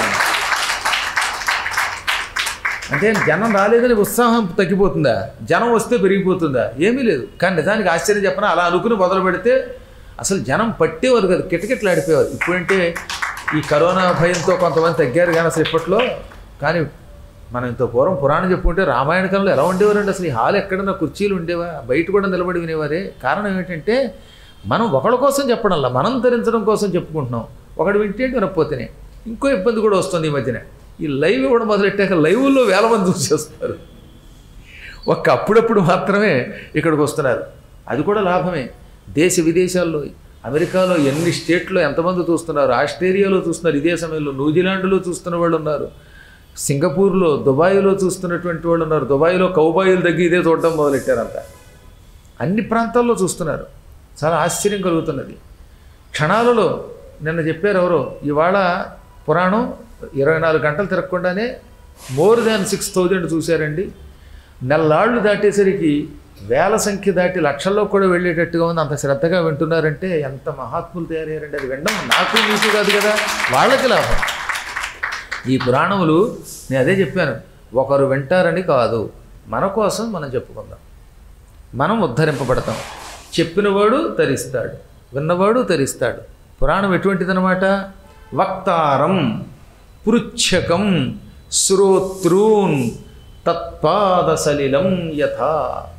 అంటే జనం రాలేదని ఉత్సాహం తగ్గిపోతుందా జనం వస్తే పెరిగిపోతుందా ఏమీ లేదు కానీ నిజానికి ఆశ్చర్యం చెప్పనా అలా అనుకుని మొదలు పెడితే అసలు జనం పట్టేవారు కదా కిటకిటలాడిపోయేవారు ఇప్పుడంటే ఈ కరోనా భయంతో కొంతమంది తగ్గారు కానీ అసలు ఇప్పట్లో కానీ మనం ఇంత పూర్వం పురాణం చెప్పుకుంటే రామాయణ కాలంలో ఎలా ఉండేవారండి అసలు ఈ హాల్ ఎక్కడన్నా కుర్చీలు ఉండేవా బయట కూడా నిలబడి వినేవారే కారణం ఏంటంటే మనం ఒకళ్ళ కోసం చెప్పడంలా మనం ధరించడం కోసం చెప్పుకుంటున్నాం ఒకడు వింటే వినకపోతేనే ఇంకో ఇబ్బంది కూడా వస్తుంది ఈ మధ్యన ఈ లైవ్ ఇవ్వడం మొదలెట్టాక లైవ్లో వేల మంది చూసేస్తారు ఒక్క అప్పుడప్పుడు మాత్రమే ఇక్కడికి వస్తున్నారు అది కూడా లాభమే దేశ విదేశాల్లో అమెరికాలో ఎన్ని స్టేట్లో ఎంతమంది చూస్తున్నారు ఆస్ట్రేలియాలో చూస్తున్నారు ఇదే సమయంలో న్యూజిలాండ్లో చూస్తున్న వాళ్ళు ఉన్నారు సింగపూర్లో దుబాయ్లో చూస్తున్నటువంటి వాళ్ళు ఉన్నారు దుబాయ్లో కౌబాయిల దగ్గర ఇదే చూడటం మొదలెట్టారంట అన్ని ప్రాంతాల్లో చూస్తున్నారు చాలా ఆశ్చర్యం కలుగుతున్నది క్షణాలలో నిన్న చెప్పారు ఎవరో ఇవాళ పురాణం ఇరవై నాలుగు గంటలు తిరగకుండానే మోర్ దాన్ సిక్స్ థౌజండ్ చూశారండి నెల్లాళ్ళు దాటేసరికి వేల సంఖ్య దాటి లక్షల్లో కూడా వెళ్ళేటట్టుగా ఉంది అంత శ్రద్ధగా వింటున్నారంటే ఎంత మహాత్ములు తయారయ్యారండి అది వినడం నాకు మీకు కాదు కదా వాళ్ళకి లాభం ఈ పురాణములు నేను అదే చెప్పాను ఒకరు వింటారని కాదు మన కోసం మనం చెప్పుకుందాం మనం ఉద్ధరింపబడతాం చెప్పినవాడు తరిస్తాడు విన్నవాడు తరిస్తాడు పురాణం ఎటువంటిదనమాట వక్తారం పృచ్ఛకం శ్రోత్రూన్ తత్పాద సలిలం యథా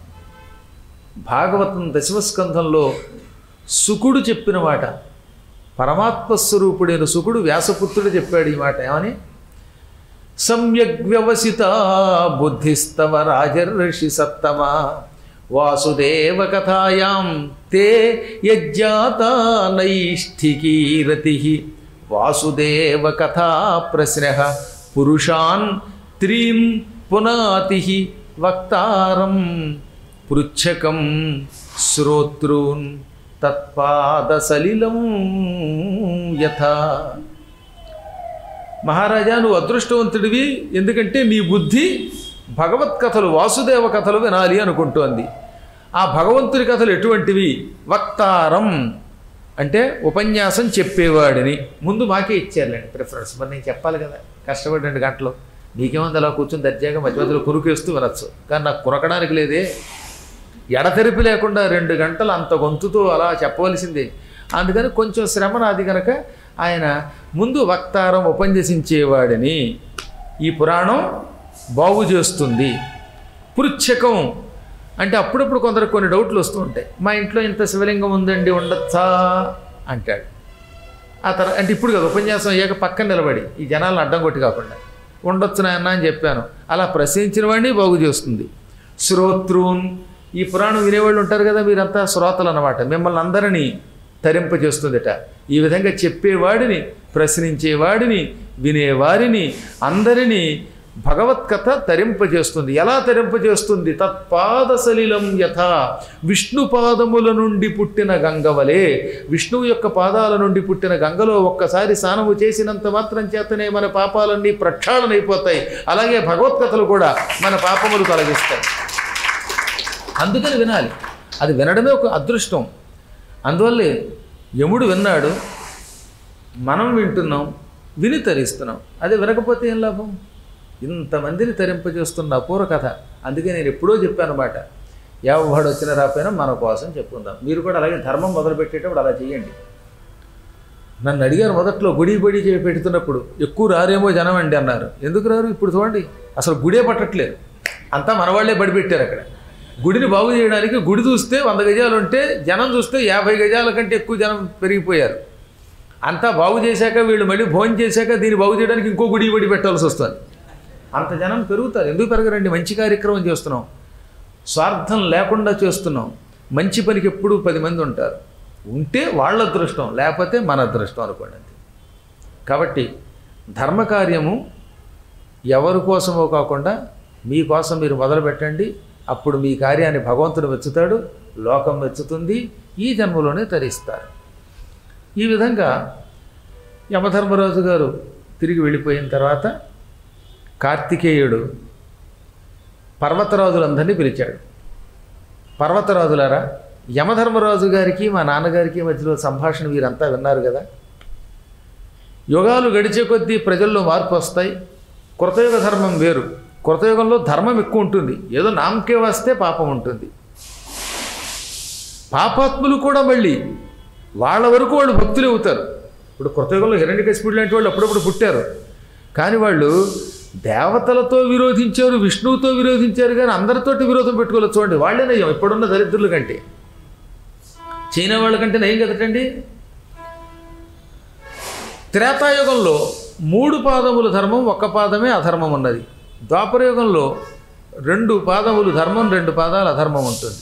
భాగవతం దశమస్కంధంలో సుకుడు చెప్పిన మాట పరమాత్మ స్వరూపుడైన సుకుడు వ్యాసపుత్రుడు చెప్పాడు ఈ మాట ఏమని సమ్యగ్ వ్యవసిత బుద్ధిస్తవ రాజర్షి సత్తమా వాసుదేవ కథాయాం తే యజ్జాత నైష్ఠికీరతి వాసుదేవ కథా ప్రశ్న పురుషాన్ త్రీన్ పునాతి వక్తారం పృచ్ఛకం శ్రోతృన్ తత్పాదసలిలం యథా మహారాజా నువ్వు అదృష్టవంతుడివి ఎందుకంటే నీ బుద్ధి భగవత్ కథలు వాసుదేవ కథలు వినాలి అనుకుంటోంది ఆ భగవంతుని కథలు ఎటువంటివి వక్తారం అంటే ఉపన్యాసం చెప్పేవాడిని ముందు మాకే ఇచ్చారులేండి ప్రిఫరెన్స్ మరి నేను చెప్పాలి కదా కష్టపడి రెండు గంటలు నీకేముంది అలా కూర్చొని దర్జాగా మధ్య మధ్యలో కురుకేస్తూ వినొచ్చు కానీ నాకు కురకడానికి లేదే ఎడతెరిపి లేకుండా రెండు గంటలు అంత గొంతుతో అలా చెప్పవలసిందే అందుకని కొంచెం శ్రమ నాది కనుక ఆయన ముందు వక్తారం ఉపన్యసించేవాడిని ఈ పురాణం బాగు చేస్తుంది పృచ్ఛకం అంటే అప్పుడప్పుడు కొందరికి కొన్ని డౌట్లు వస్తూ ఉంటాయి మా ఇంట్లో ఇంత శివలింగం ఉందండి ఉండొచ్చా అంటాడు ఆ తర్వాత అంటే ఇప్పుడు కదా ఉపన్యాసం అయ్యాక పక్కన నిలబడి ఈ జనాలను అడ్డం కొట్టి కాకుండా ఉండొచ్చు నాయన అని చెప్పాను అలా ప్రశ్నించిన వాడిని బాగు చేస్తుంది శ్రోత్రూన్ ఈ పురాణం వినేవాళ్ళు ఉంటారు కదా మీరంతా శ్రోతలు అన్నమాట మిమ్మల్ని అందరినీ తరింపజేస్తుందిట ఈ విధంగా చెప్పేవాడిని ప్రశ్నించేవాడిని వినేవారిని అందరినీ భగవత్కథ తరింపజేస్తుంది ఎలా తరింపజేస్తుంది తత్పాద సలిలం యథ విష్ణు పాదముల నుండి పుట్టిన గంగవలే విష్ణువు యొక్క పాదాల నుండి పుట్టిన గంగలో ఒక్కసారి స్నానము చేసినంత మాత్రం చేతనే మన పాపాలన్నీ ప్రక్షాళనైపోతాయి అలాగే భగవత్కథలు కూడా మన పాపములు తొలగిస్తాయి అందుకని వినాలి అది వినడమే ఒక అదృష్టం అందువల్లే యముడు విన్నాడు మనం వింటున్నాం విని తరిస్తున్నాం అదే వినకపోతే ఏం లాభం ఇంతమందిని తరింపజేస్తున్న అపూర్వ కథ అందుకే నేను ఎప్పుడో చెప్పాను అనమాట ఎవడు వచ్చిన రాపోయినా మన కోసం చెప్పుకుందాం మీరు కూడా అలాగే ధర్మం మొదలుపెట్టేటప్పుడు అలా చేయండి నన్ను అడిగారు మొదట్లో గుడి బడి చేయి పెడుతున్నప్పుడు ఎక్కువ రారేమో జనం అండి అన్నారు ఎందుకు రారు ఇప్పుడు చూడండి అసలు గుడే పట్టట్లేదు అంతా మనవాళ్లే బడి పెట్టారు అక్కడ గుడిని బాగు చేయడానికి గుడి చూస్తే వంద గజాలు ఉంటే జనం చూస్తే యాభై గజాల కంటే ఎక్కువ జనం పెరిగిపోయారు అంతా బాగు చేశాక వీళ్ళు మళ్ళీ భోజనం చేశాక దీన్ని బాగు చేయడానికి ఇంకో గుడి బడి పెట్టాల్సి వస్తుంది అంత జనం పెరుగుతారు ఎందుకు పెరగరండి మంచి కార్యక్రమం చేస్తున్నాం స్వార్థం లేకుండా చేస్తున్నాం మంచి పనికి ఎప్పుడూ పది మంది ఉంటారు ఉంటే వాళ్ళ అదృష్టం లేకపోతే మన అదృష్టం అనుకోండి అంతే కాబట్టి ధర్మకార్యము ఎవరి కోసమో కాకుండా మీకోసం మీరు మొదలు పెట్టండి అప్పుడు మీ కార్యాన్ని భగవంతుడు మెచ్చుతాడు లోకం మెచ్చుతుంది ఈ జన్మలోనే తరిస్తారు ఈ విధంగా యమధర్మరాజు గారు తిరిగి వెళ్ళిపోయిన తర్వాత కార్తికేయుడు పర్వతరాజులందరినీ పిలిచాడు పర్వతరాజులారా యమధర్మరాజు గారికి మా నాన్నగారికి మధ్యలో సంభాషణ వీరంతా విన్నారు కదా యుగాలు గడిచే కొద్దీ ప్రజల్లో మార్పు వస్తాయి కృతయుగ ధర్మం వేరు కృతయుగంలో ధర్మం ఎక్కువ ఉంటుంది ఏదో నామకే వస్తే పాపం ఉంటుంది పాపాత్ములు కూడా మళ్ళీ వాళ్ళ వరకు వాళ్ళు భక్తులు అవుతారు ఇప్పుడు కృతయుగంలో హిరణ్యకశిపుడు లాంటి వాళ్ళు అప్పుడప్పుడు పుట్టారు కానీ వాళ్ళు దేవతలతో విరోధించారు విష్ణువుతో విరోధించారు కానీ అందరితోటి విరోధం పెట్టుకోలేదు చూడండి వాళ్ళే నయ్యం ఇప్పుడున్న దరిద్రుల కంటే చైనా వాళ్ళ కంటే నయం కదటండి త్రేతాయుగంలో మూడు పాదములు ధర్మం ఒక్క పాదమే అధర్మం ఉన్నది ద్వాపరయుగంలో రెండు పాదములు ధర్మం రెండు పాదాలు అధర్మం ఉంటుంది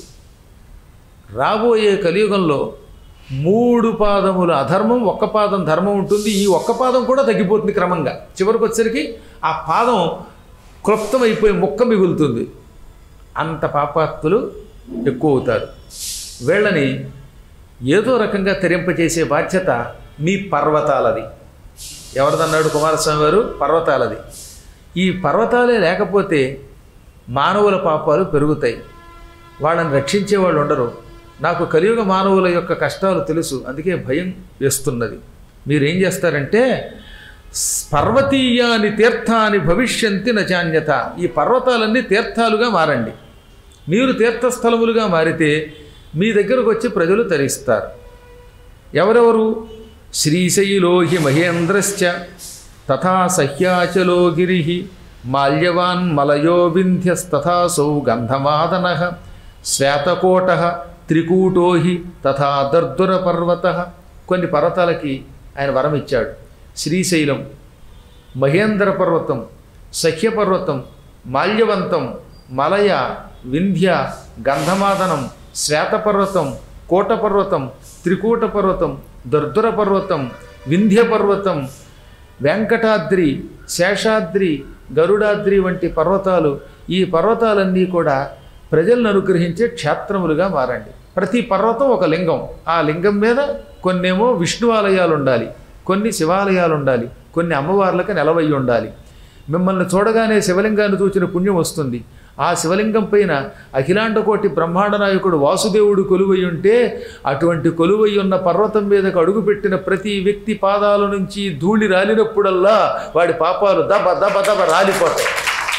రాబోయే కలియుగంలో మూడు పాదముల అధర్మం ఒక్క పాదం ధర్మం ఉంటుంది ఈ ఒక్క పాదం కూడా తగ్గిపోతుంది క్రమంగా చివరికి వచ్చేసరికి ఆ పాదం క్లుప్తమైపోయి ముక్క మిగులుతుంది అంత పాపాత్తులు ఎక్కువ అవుతారు వీళ్ళని ఏదో రకంగా తెరింపజేసే బాధ్యత మీ పర్వతాలది ఎవరిదన్నాడు కుమారస్వామి వారు పర్వతాలది ఈ పర్వతాలే లేకపోతే మానవుల పాపాలు పెరుగుతాయి వాళ్ళని రక్షించే వాళ్ళు ఉండరు నాకు కలియుగ మానవుల యొక్క కష్టాలు తెలుసు అందుకే భయం వేస్తున్నది మీరేం చేస్తారంటే స్- పర్వతీయాని తీర్థాని భవిష్యంతి నచాన్యత ఈ పర్వతాలన్నీ తీర్థాలుగా మారండి మీరు తీర్థస్థలములుగా మారితే మీ దగ్గరకు వచ్చి ప్రజలు తరిస్తారు ఎవరెవరు శ్రీశైలో హి మహేంద్రశ్చ తథా సహ్యాచలో గిరి మాల్యవాన్ మలయో వింధ్యస్తథాసౌ గంధమాదన శ్వేతకోట త్రికూటో హి తథా దర్దుర పర్వత కొన్ని పర్వతాలకి ఆయన వరం ఇచ్చాడు శ్రీశైలం మహేంద్ర పర్వతం సఖ్యపర్వతం మాల్యవంతం మలయ వింధ్య గంధమాదనం శ్వేతపర్వతం కోట పర్వతం త్రికూట పర్వతం దర్దుర పర్వతం వింధ్య పర్వతం వెంకటాద్రి శేషాద్రి గరుడాద్రి వంటి పర్వతాలు ఈ పర్వతాలన్నీ కూడా ప్రజలను అనుగ్రహించే క్షేత్రములుగా మారండి ప్రతి పర్వతం ఒక లింగం ఆ లింగం మీద కొన్నేమో విష్ణు ఆలయాలు ఉండాలి కొన్ని శివాలయాలు ఉండాలి కొన్ని అమ్మవార్లకు నెలవయ్యి ఉండాలి మిమ్మల్ని చూడగానే శివలింగాన్ని చూచిన పుణ్యం వస్తుంది ఆ శివలింగం పైన అఖిలాండకోటి బ్రహ్మాండ నాయకుడు వాసుదేవుడు కొలువై ఉంటే అటువంటి కొలువై ఉన్న పర్వతం మీదకు అడుగుపెట్టిన ప్రతి వ్యక్తి పాదాల నుంచి ధూళి రాలినప్పుడల్లా వాడి పాపాలు దబ దబ దబ రాలిపోతాయి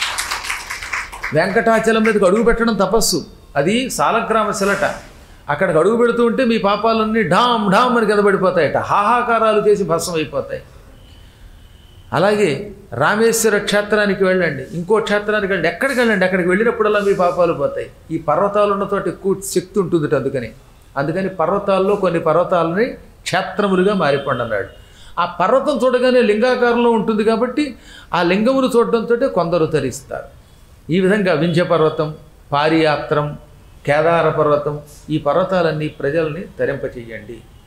వెంకటాచలం మీదకి అడుగు పెట్టడం తపస్సు అది సాలగ్రామ శిలట అక్కడికి అడుగు పెడుతూ ఉంటే మీ పాపాలన్నీ ఢామ్ ఢామ్ అని కదబడిపోతాయట హాహాకారాలు చేసి భస్మం అయిపోతాయి అలాగే రామేశ్వర క్షేత్రానికి వెళ్ళండి ఇంకో క్షేత్రానికి వెళ్ళండి ఎక్కడికి వెళ్ళండి అక్కడికి వెళ్ళినప్పుడల్లా మీ పాపాలు పోతాయి ఈ పర్వతాలు ఉన్న చోట ఎక్కువ శక్తి ఉంటుంది అందుకని అందుకని పర్వతాల్లో కొన్ని పర్వతాలని క్షేత్రములుగా మారిపోండి అన్నాడు ఆ పర్వతం చూడగానే లింగాకారంలో ఉంటుంది కాబట్టి ఆ లింగమును చూడడంతో కొందరు తరిస్తారు ఈ విధంగా వింధ్య పర్వతం పారియాత్రం కేదార పర్వతం ఈ పర్వతాలన్నీ ప్రజల్ని తరింపచేయండి